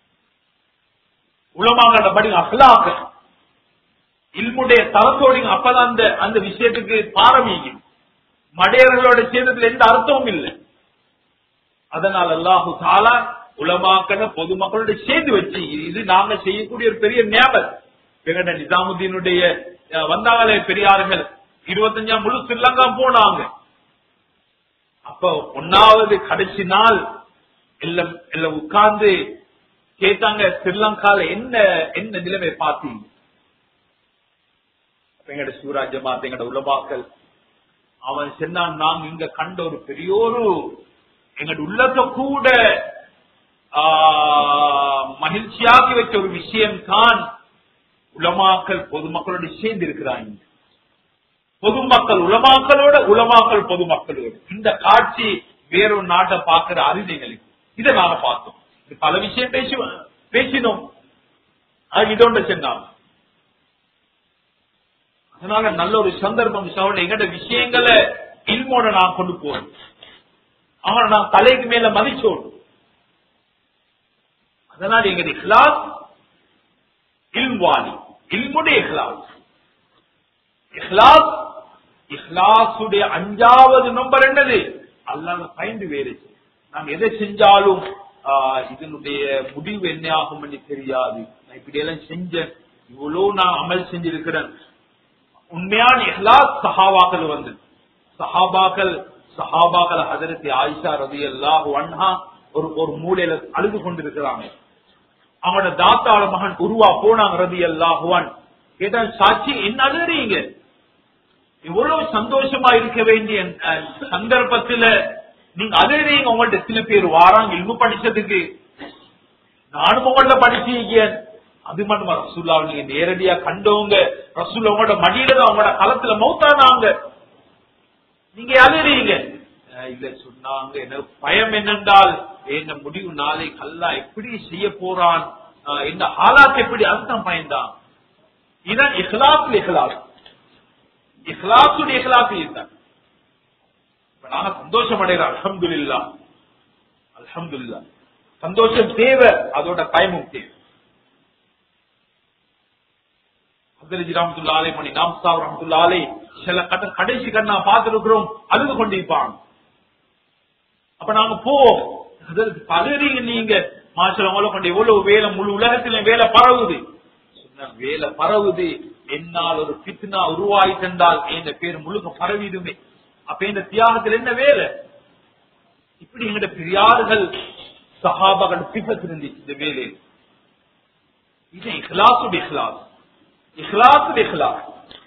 Speaker 1: உலமாக்கள படி அஹ்லாக்க இல்முடைய தரத்தோடு அப்பதான் அந்த அந்த விஷயத்துக்கு பாரமீகும் மடையர்களோட சேர்ந்ததுல எந்த அர்த்தமும் இல்லை அதனால் அல்லாஹு தாலா உலமாக்கள பொதுமக்களோட சேர்ந்து வச்சு இது நாங்க செய்யக்கூடிய ஒரு பெரிய ஞாபகம் எங்கட நிசாமுத்தீனுடைய அஹ், வந்தாங்களே பெரியார்கள் இருபத்தஞ்சாம் முழு ஸ்ரீலங்கா போனாங்க அப்ப ஒன்னாவது கடைசி நாள் எல்லாம் எல்லாம் உட்கார்ந்து கேட்டாங்க ஸ்ரீலங்கால என்ன என்ன நிலைமை பார்த்தீங்க அப்ப எங்கட சூராஜ்யமா எங்கட உலமாக்கள் அவன் சொன்னான் நாங்க இங்க கண்ட ஒரு பெரியோரு எங்கட உள்ளத்தை கூட ஆ, மகிழ்ச்சியாகி வச்ச ஒரு விஷயம் தான் உலமாக்கள் பொதுமக்களோடு சேர்ந்து இருக்கிறாங்க பொதுமக்கள் உலமாக்களோட உலமாக்கள் பொதுமக்களோடு இந்த காட்சி வேறொரு நாட்டை பார்க்கிற அறிஞர்களுக்கு இதை நாங்க பார்த்தோம் இது பல விஷயம் பேசி பேசினோம் அது இதோட சொன்னாங்க அதனால நல்ல ஒரு சந்தர்ப்பம் சவுண்ட் எங்கட விஷயங்களை இல்மோட நான் கொண்டு போறேன் அவனை நான் தலைக்கு மேல மதிச்சோம் அதனால எங்களுடைய இஹ்லாஸ் இல்வாலி இல்முடைய இஹ்லாஸ் இஹ்லாஸ் இஹ்லாசுடைய அஞ்சாவது நம்பர் என்னது அல்லாத பயந்து வேறு நாம் எதை செஞ்சாலும் ஆஹ், இதனுடைய முடிவு என்ன ஆகும் என்று தெரியாது நான் இப்படி எல்லாம் செஞ்சேன் இவ்வளவு நான் அமல் செஞ்சிருக்கிறேன் உண்மையான இஹ்லாஸ் சஹாபாக்கள் வந்து சஹாபாக்கள் சஹாபாக்கள் ஹதரத் ஆயிஷா ரதி அல்லாஹு அன்ஹா ஒரு ஒரு மூலையில அழுது கொண்டிருக்கிறாங்க அவனோட தாத்தாள மகன் உருவா போனாங்க ரதி அல்லாஹுவான் கேட்டா சாட்சி என்ன அழுறீங்க இவ்வளவு சந்தோஷமா இருக்க வேண்டிய அஹ், சந்தர்ப்பத்துல நீங்க அழுறீங்க உங்கள்ட்ட சில பேர் வாராங்க இல்மு படிச்சதுக்கு நானும் உங்கள்ட்ட படிச்சிருக்கேன் அது மட்டுமா ரசூல்லாவை நீங்க நேரடியா கண்டவங்க ரசூல் உங்களோட மடியில தான் உங்களோட களத்துல மௌத்தானாங்க நீங்க அழுறீங்க அஹ் இல்ல சொன்னாங்க எனக்கு பயம் என்னென்றால் என்ன முடிவு நாளை கல்லா எப்படி செய்ய போறான் அஹ் இந்த ஹாலாத் எப்படி அதுதான் பயந்தான் இதான் இஹ்லாஸ் இஹ்லாஸ் இஹ்லாசுடைய இஹ்லாஸ் இதுதான் இப்ப நாங்க சந்தோஷம் அடைகிறோம் அல்ஹம்துலில்லா அல்ஹம்துலில்லா சந்தோஷம் தேவை அதோட பயமும் தேவை அப்துல் ரஹமத்துல்லாலே மணி நாம் சாப் ரஹமத்துல்லாலே சில கட்ட கடைசி கண்ணா பார்த்திருக்கிறோம் அழுது கொண்டிருப்பாங்க அப்ப நாங்க போவோம் அதற்கு பலரீங்க நீங்க மாசவங்கள கொண்டு எவ்வளவு வேலை முழு உலகத்திலும் வேலை பரவுது சொன்னா, வேலை பரவுது என்னால் ஒரு பித்னா உருவாயிட்டென்றால் என் பேர் முழுக்க பரவிடுமே அப்ப இந்த தியாகத்தில் என்ன வேலை இப்படி எங்கட பெரியார்கள் சஹாபகன் சிபத் இருந்துச்சு இந்த வேலையில் இது இஹ்லாசு இஹ்லாஸ் இஹ்லாசு இஹ்லாஸ்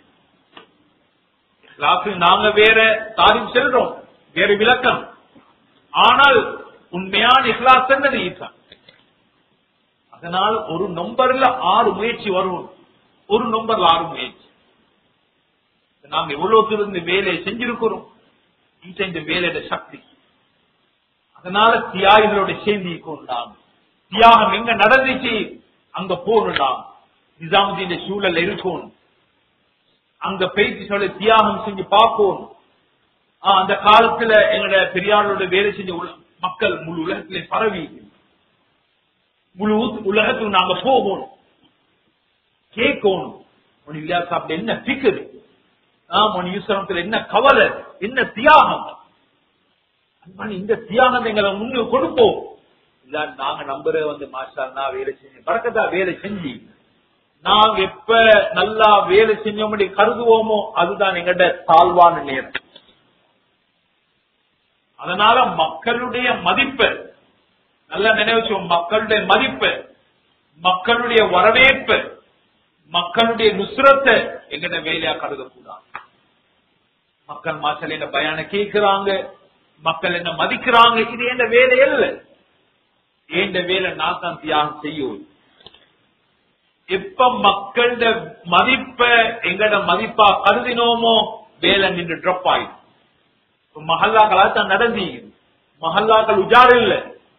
Speaker 1: இஹ்லாசு நாங்க வேற தாரிம் செல்றோம் வேற விளக்கம் ஆனால் உண்மையான இஹ்லாஸ் என்னது இதுதான் அதனால் ஒரு நம்பர்ல ஆறு முயற்சி வரும் ஒரு நம்பர்ல ஆறு முயற்சி நாங்க எவ்வளவு இருந்து வேலையை செஞ்சிருக்கிறோம் இந்த இந்த வேலையோட சக்தி அதனால தியாகிகளோட சேர்ந்து கொண்டாம் தியாகம் எங்க நடந்துச்சு அங்க போகலாம் நிசாமுதீன் சூழல் இருக்கும் அங்க பேச்சு சொல்ல தியாகம் செஞ்சு பார்ப்போம் ஆஹ், அந்த காலத்துல எங்களோட பெரியாரோட வேலை செஞ்ச உல- மக்கள் முழு உலகத்திலே பரவி முழு உ- உலகத்துக்கு நாங்க போகணும் கேட்கணும் மணி இல்லையா சாப்பிட என்ன பிக்குது மணி யூசரத்துல என்ன கவலை என்ன தியாகம் அன்பான இந்த தியாகம் எங்களை முன்னு கொடுப்போம் இல்ல நாங்க நம்புற வந்து மாஸ்டர்னா வேலை செஞ்சு பறக்கதா வேலை செஞ்சு நாங்க எப்ப நல்லா வேலை செஞ்சோம் கருதுவோமோ அதுதான் எங்கட தாழ்வான நேரம் அதனால மக்களுடைய மதிப்பு நல்லா நினைவு மக்களுடைய மதிப்பு மக்களுடைய வரவேற்பு மக்களுடைய நுசுரத்தை எங்கட வேலையா கருதக்கூடாது மக்கள் மாசல் என்ன பயான கேட்கிறாங்க மக்கள் என்ன மதிக்கிறாங்க இது எந்த வேலை இல்ல எந்த வேலை நான் தான் தியாகம் செய்யும் எப்ப மக்களோட மதிப்ப எங்கட மதிப்பா கருதினோமோ வேலை நின்று ட்ராப் ஆயிடும் இப்ப மஹல்லாக்களா தான் நடந்தீங்க மஹல்லாக்கள் உஜார் இல்ல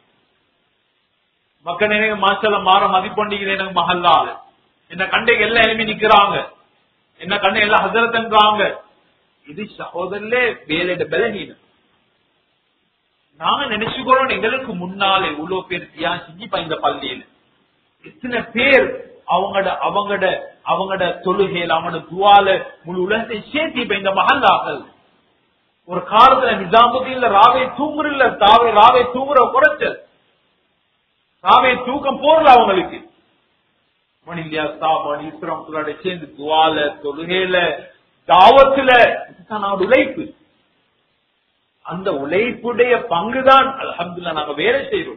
Speaker 1: மக்கள் எனக்கு மாசல மாற மதிப்பண்டிகள் எனக்கு மஹல்லால என்ன கண்டைக்கு எல்லாம் எழுப்பி நிக்கிறாங்க என்ன கண்டை எல்லாம் ஹசரத்ன்றாங்க இது சகோதரர்களே வேலையோட பலகீனம் நாங்க நினைச்சுக்கிறோம் எங்களுக்கு முன்னாலே இவ்வளவு பேர் தியாகம் செஞ்சு இப்ப இந்த பள்ளியில எத்தனை பேர் அவங்களோட அவங்களோட அவங்களோட தொழுகையில அவங்களோட துவால முழு உலகத்தை சேர்த்து இப்ப இந்த மகல்லாக்கள் ஒரு காலத்துல நிஜாமுதீன்ல ராவை தூங்குறில்ல தாவை ராவை தூங்குற குறைச்சல் ராவை தூக்கம் போறல அவங்களுக்கு மணிலியா சாபான் ஈஸ்வரம் சேர்ந்து துவால தொழுகையில தாவத்துல இதுதான் அவரோட உழைப்பு அந்த உழைப்புடைய பங்குதான் அல்ஹம்துலில்லாஹ் நாங்க வேலை செய்யறோம்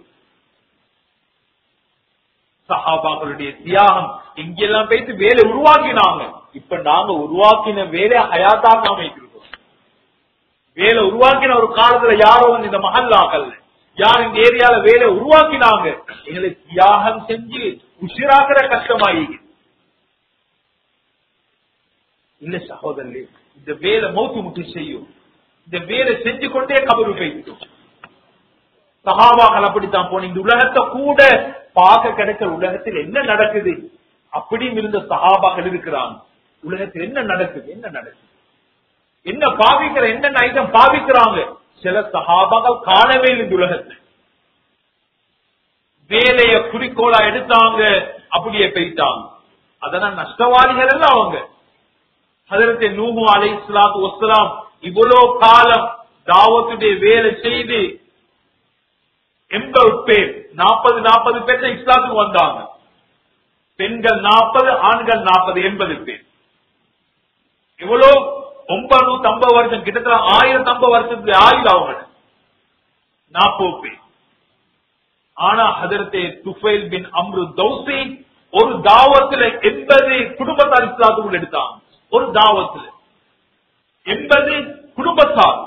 Speaker 1: சஹாபாக்களுடைய தியாகம் எங்கெல்லாம் போயிட்டு வேலை உருவாக்கினாங்க இப்ப நாங்க உருவாக்கின வேலை ஹயாத்தாக்காம இருக்கிறோம் வேலை உருவாக்கின ஒரு காலத்துல யாரோ வந்து இந்த மஹல்லாக்கள் யார் இந்த ஏரியால வேலை உருவாக்கினாங்க எங்களை தியாகம் செஞ்சு உசிராகிற கஷ்டமாயி இல்ல சகோதரே இந்த வேலை மௌத்து முட்டு செய்யும் இந்த வேலை செஞ்சு கொண்டே கபரு போயிடும் சகாபாக்கள் அப்படித்தான் போன இந்த உலகத்தை கூட பார்க்க கிடைக்கிற உலகத்தில் என்ன நடக்குது அப்படியும் இருந்த சகாபாக்கள் இருக்கிறாங்க உலகத்தில் என்ன நடக்குது என்ன நடக்குது என்ன பாவிக்கிற என்னென்ன ஐட்டம் பாவிக்கிறாங்க சில சகாபாக்கள் காணவே இல்லை இந்த உலகத்தில் வேலைய குறிக்கோளா எடுத்தாங்க அப்படியே போயிட்டாங்க அதனால் நஷ்டவாதிகள் எல்லாம் அவங்க ஹதரத்தை நூஹு அலை இஸ்லாத்து வஸ்லாம் இவ்வளவு காலம் தாவத்துடைய வேலை செய்து எண்பது பேர் நாற்பது நாற்பது பேர் இஸ்லாத்துக்கு வந்தாங்க பெண்கள் நாற்பது ஆண்கள் நாற்பது எண்பது பேர் இவ்வளவு ஒன்பது நூத்தி ஐம்பது வருஷம் கிட்டத்தட்ட ஆயிரத்தி ஐம்பது வருஷத்துக்கு ஆயுள் அவங்க நாற்பது பேர் ஆனா ஹதரத்தே துஃபைல் பின் அம்ரு தௌசி ஒரு தாவத்துல எண்பது குடும்பத்தார் இஸ்லாத்துக்குள் எடுத்தாங்க ஒரு தாவத்துல எண்பது குடும்பத்தார்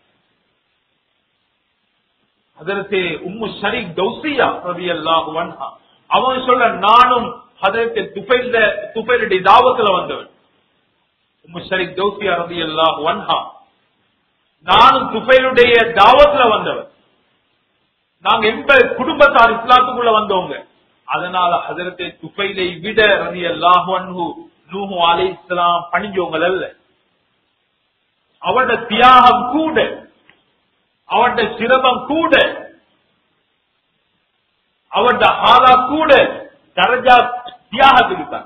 Speaker 1: ஹதரத்தே உம்மு ஷரீக் தௌசியா ரவி அல்லாஹு வன்ஹா அவன் சொல்ல நானும் ஹதரத்தே துஃபைல துஃபைலுடைய தாவத்துல வந்தவன் உம்மு ஷரீக் தௌசியா ரவி அல்லாஹு வன்ஹா நானும் துஃபைலுடைய தாவத்துல வந்தவன் நாங்க எண்பது குடும்பத்தார் இஸ்லாத்துக்குள்ள வந்தவங்க அதனால ஹதரத்தை துஃபைலை விட ரவி அல்லாஹு அன்ஹு நூஹு அலை இஸ்லாம் பணிஞ்சவங்க அல்ல அவட தியாகம் கூட அவட சிரமம் கூட அவட ஆளா கூட தரஜா தியாகத்துக்கு தான்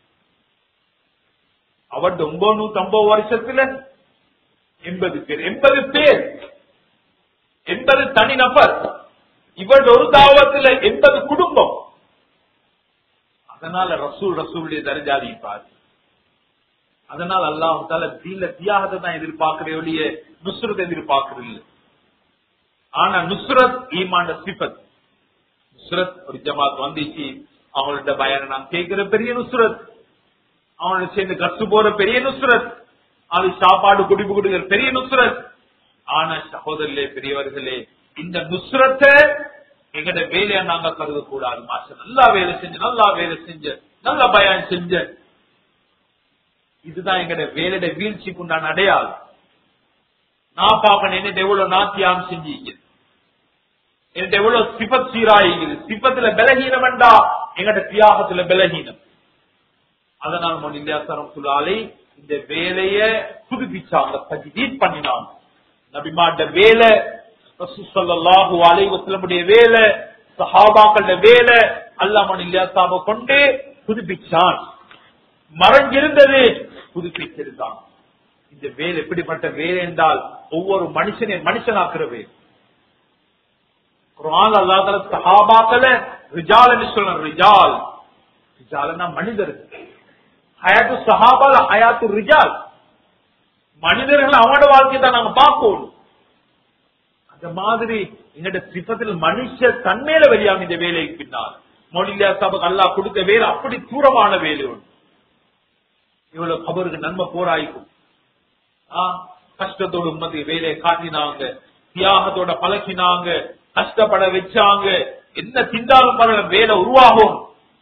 Speaker 1: அவட ஒன்பது நூத்தி ஐம்பது வருஷத்துல எண்பது பேர் எண்பது பேர் எண்பது தனி நபர் இவட ஒரு தாவத்துல எண்பது குடும்பம் அதனால ரசூல் ரசூலுடைய தரஜாதி பாரு அதனால் அல்லாஹால தீல தியாகத்தை தான் எதிர்பார்க்கிறே ஒழிய நுஸ்ரத் எதிர்பார்க்கறது இல்லை ஆனா நுஸ்ரத் ஈமாண்ட சிபத் நுஸ்ரத் ஒரு ஜமாத் வந்துச்சு அவங்கள்ட்ட பயனை நான் கேட்கிற பெரிய நுஸ்ரத் அவங்களோட சேர்ந்து கத்து போற பெரிய நுஸ்ரத் அது சாப்பாடு குடிப்பு கொடுக்கிற பெரிய நுஸ்ரத் ஆனா சகோதரர்களே பெரியவர்களே இந்த நுஸ்ரத்தை எங்கட வேலையா நாங்க கருதக்கூடாது மாஸ்டர் நல்லா வேலை செஞ்சு நல்லா வேலை செஞ்ச நல்ல பயான் செஞ்ச இதுதான் எங்கட வேலையோட வீழ்ச்சிக்கு உண்டான அடையாளம் நான் பாப்பேன் என்ன எவ்வளவு நான் தியாகம் செஞ்சீங்க என்கிட்ட எவ்வளவு சிபத் சீராயிக்குது சிபத்துல பலகீனம் வேண்டா எங்கட தியாகத்துல பலகீனம் அதனால் மொழி இல்லையாசரம் சொல்லாலே இந்த வேலைய புதுப்பிச்சாங்க தஜ்தீத் பண்ணினாங்க நபிமாண்ட வேலை ரசூலுல்லாஹு அலைஹி வஸல்லமுடைய வேலை சஹாபாக்களோட வேலை அல்லாஹ் மொழி இல்லையாசாம கொண்டு புதுப்பிச்சான் மறைஞ்சிருந்தது புதுப்பிச்சிருந்தான் இந்த வேலை எப்படிப்பட்ட வேலை என்றால் ஒவ்வொரு மனுஷனை மனுஷனாக்குற வேலை குரான் அல்லாத சஹாபாக்கள ரிஜால் என்று சொல்ற ரிஜால் ரிஜால்னா மனிதர்கள் ஹயாத்து சஹாபால ஹயாத்து ரிஜால் மனிதர்கள் அவனோட வாழ்க்கையை தான் நாங்க பார்க்கணும் அந்த மாதிரி எங்கட சிப்பத்தில் மனுஷ தன்மையில வெளியாகும் இந்த வேலைக்கு பின்னால் மொழியில சபக்கு அல்லாஹ் கொடுத்த வேலை அப்படி தூரமான வேலை ஒன்று இவ்வளவு கபருக்கு நன்மை போராய்க்கும் ஆ, கஷ்டத்தோட உண்மதி வேலையை காட்டினாங்க தியாகத்தோட பழக்கினாங்க கஷ்டப்பட வச்சாங்க என்ன திண்டாலும் பரவாயில்ல வேலை உருவாகும்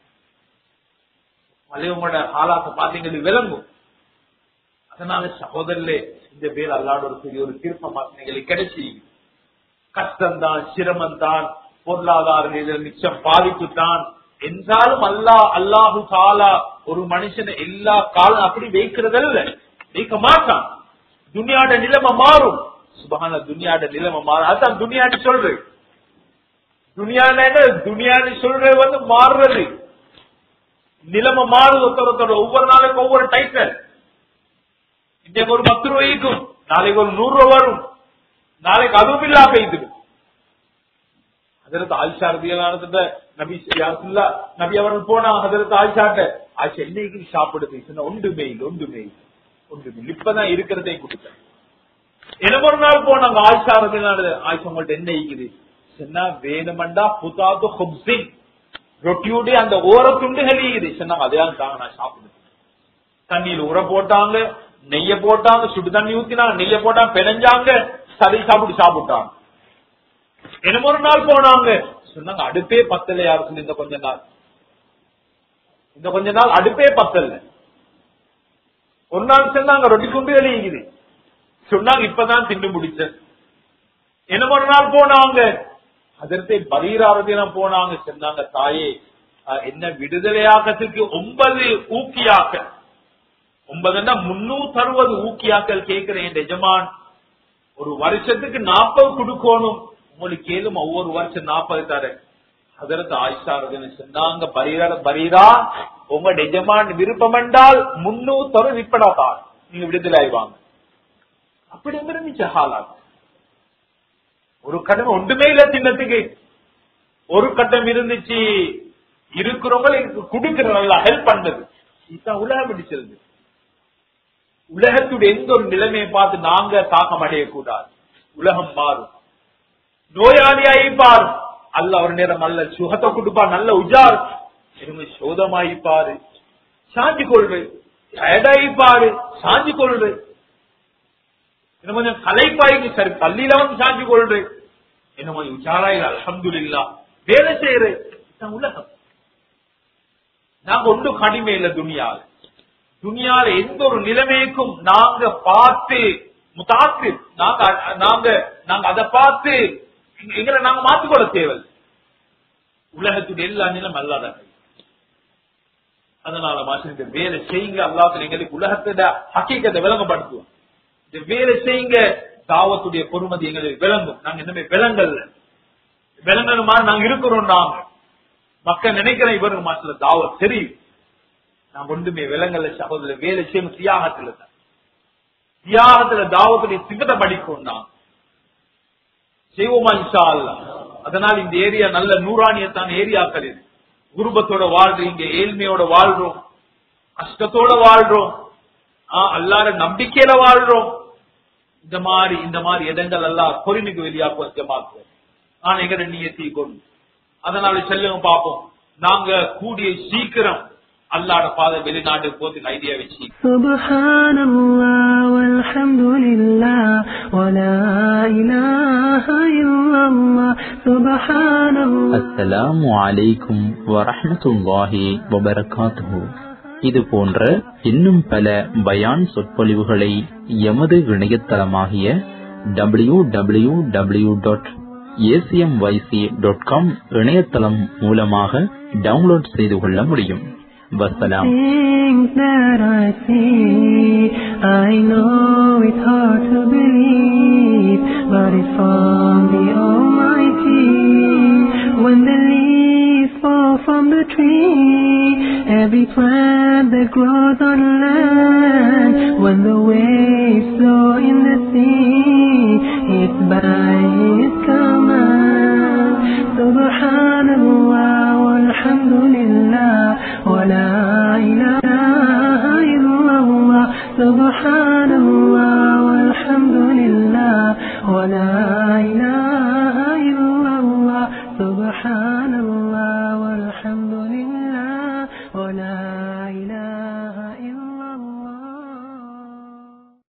Speaker 1: மலையவங்களோட ஆளாத்த பாத்தீங்கன்னா விளங்கும் அதனால சகோதரர்களே இந்த வேலை அல்லாட ஒரு பெரிய ஒரு திருப்பமா எங்களுக்கு கிடைச்சி கஷ்டம்தான் சிரமம்தான் பொருளாதார ரீதியில் மிச்சம் பாதிப்பு தான் என்றாலும் அல்லாஹ் அல்லாஹு தாலா ஒரு மனுஷனை எல்லா காலம் அப்படி வைக்கிறதல்ல வைக்க மாட்டான் துனியாட நிலைமை மாறும் சுபகான துனியாட நிலைமை மாறும் அதான் துனியான்னு சொல்றேன் துனியான துனியான்னு சொல்றது வந்து மாறுறது நிலைமை மாறுது ஒருத்தர் ஒவ்வொரு நாளைக்கு ஒவ்வொரு டைட்டல் இன்றைக்கு ஒரு பத்து ரூபாய்க்கும் நாளைக்கு ஒரு நூறு ரூபாய் வரும் நாளைக்கு அதுவும் இல்லா பெய்யுது அதற்கு ஆயிஷா ரதியலானது நபி யாருல்லா நபி அவர்கள் போனா அதற்கு ஆயிஷாட்ட ஆயிஷா என்னைக்கு சாப்பிடுது சொன்னா ஒன்று மெயில் ஒன்று மெயில் ஒன்று மெயில் இப்பதான் இருக்கிறதே கொடுத்தேன் என்ன ஒரு நாள் போனாங்க ஆயிஷா ரதியலானது ஆயிஷா உங்கள்ட்ட என்ன இருக்குது சொன்னா வேணுமண்டா புதாது ஹுப்சிங் ரொட்டியுடைய அந்த ஓரத்துண்டு ஹலியுது சொன்னாங்க அதையான் தாங்க நான் சாப்பிடுறேன் தண்ணியில உர போட்டாங்க நெய்ய போட்டாங்க சுடு தண்ணி ஊத்தினாங்க நெய்ய போட்டாங்க பிணைஞ்சாங்க சரி சாப்பிட்டு சாப்பிட்டாங்க என்ன ஒரு நாள் போனாங்க சொன்னாங்க அடுப்பே பத்தல யாருக்கு இந்த கொஞ்ச நாள் இந்த கொஞ்ச நாள் அடுப்பே பத்தல ஒரு நாள் சொன்னாங்க ரொட்டி குண்டு வெளியுது சொன்னாங்க இப்பதான் திண்டு முடிச்சேன் என்ன ஒரு நாள் போனாங்க அதற்கு பரீராரதினம் போனாங்க சொன்னாங்க தாயே அஹ், என்ன விடுதலையாக்கத்துக்கு ஒன்பது ஊக்கியாக்க ஒன்பதுன்னா முன்னூத்தி அறுபது ஊக்கியாக்கள் கேட்கிறேன் என் எஜமான் ஒரு வருஷத்துக்கு நாற்பது கொடுக்கணும் உங்களுக்கு கேளும் ஒவ்வொரு வருஷம் நாற்பது தரேன் அதற்கு ஆயிஷாரதுன்னு சொன்னாங்க பரீரா பரீரா உங்க எஜமான் விருப்பம் என்றால் முன்னூத்தரு விற்பனாதான் நீங்க விடுதலை ஆயிவாங்க அப்படி இருந்துச்சு ஹாலாத் ஒரு கடன் ஒன்றுமே இல்ல சின்னத்துக்கு ஒரு கட்டம் இருந்துச்சு இருக்கிறவங்களுக்கு கொடுக்கிற நல்லா ஹெல்ப் பண்ணது இதுதான் உலகம் பிடிச்சிருது உலகத்துடைய எந்த ஒரு நிலைமையை பார்த்து நாங்க தாக்கம் அடையக்கூடாது உலகம் மாறும் நோயாளியாயிப்பார் அல்ல அவர் நேரம் நல்ல சுகத்தை கொடுப்பார் நல்ல உஜார் எனக்கு சோதமாயிப்பாரு சாஞ்சி கொள்று டயர்டாயிப்பாரு சாஞ்சி கொள்று இன்னும் கொஞ்சம் கலைப்பாய்க்கு சரி பள்ளியில வந்து சாஞ்சி கொள்று என்ன கொஞ்சம் உஜாராயில் அலமதுல்லா வேலை செய்யற இதுதான் உலகம் நாங்க ஒன்றும் கடிமை இல்லை துணியால துணியால எந்த ஒரு நிலைமைக்கும் நாங்க பார்த்து முத்தாத்து நாங்க நாங்க நாங்க அதை பார்த்து எங்க- எங்களை நாங்க மாத்திக்கொள்ள தேவையில்லை உலகத்துடைய எல்லா நிலம் அல்லாத அதனால மாசம் இந்த வேலை செய்யுங்க அல்லாத்துல எங்களுக்கு உலகத்தோட ஹக்கீக்கத்தை விளங்கப்படுத்துவோம் இந்த வேலை செய்யுங்க தாவத்துடைய பொறுமதி எங்களுக்கு விளங்கும் நாங்க இன்னுமே விளங்கல்ல விளங்கணுமா நாங்க இருக்கிறோம் நாங்க மக்கள் நினைக்கிறேன் இவருக்கு மாசத்துல தாவத் தெரியும் நான் ஒன்றுமே விலங்கல்ல சகோதர வேலை செய்யும் தியாகத்துல தான் தியாகத்துல தாவத்துடைய சிவத்தை படிக்கும் நான் செய்வோமா இன்ஷா அல்லாஹ் அதனால் இந்த ஏரியா நல்ல நூறாணியத்தான ஏரியாக்கள் இது குருபத்தோட வாழ்றீங்க ஏழ்மையோட வாழ்றோம் கஷ்டத்தோட வாழ்றோம் ஆஹ் அல்லாத நம்பிக்கையில வாழ்றோம் இந்த மாதிரி இந்த மாதிரி இடங்கள் எல்லாம் பொறுமைக்கு வெளியாக்கும் ஜமாக்கு நான் எங்க நீயத்தை கொண்டு அதனால செல்லுங்க பாப்போம் நாங்க கூடிய சீக்கிரம் அல்லாட பாதை வெளிநாடு போறதுக்கு ஐடியா வச்சு
Speaker 3: سبحان الله والحمد لله ولا إله إلا الله سبحان الله
Speaker 4: அஸ்ஸலாமு அலைக்கும் வரஹ்மத்துல்லாஹி வபரகாத்துஹு இது போன்ற இன்னும் பல பயான் சொற்பொழிவுகளை எமது இணையதளமாகிய W W W dot ACMYC dot com இணையதளம் மூலமாக டவுன்லோட் செய்து கொள்ள முடியும் வசலாம்
Speaker 3: Things that I see, I know it's hard to believe, but it's from the Almighty. When the leaves fall from the tree, every plant that grows on land, when the waves flow in the sea, it's by His command. Subhanallah walhamdulillah wa la ilaha illallah. Subhanallah walhamdulillah wa la ilaha illallah. Subhanallah.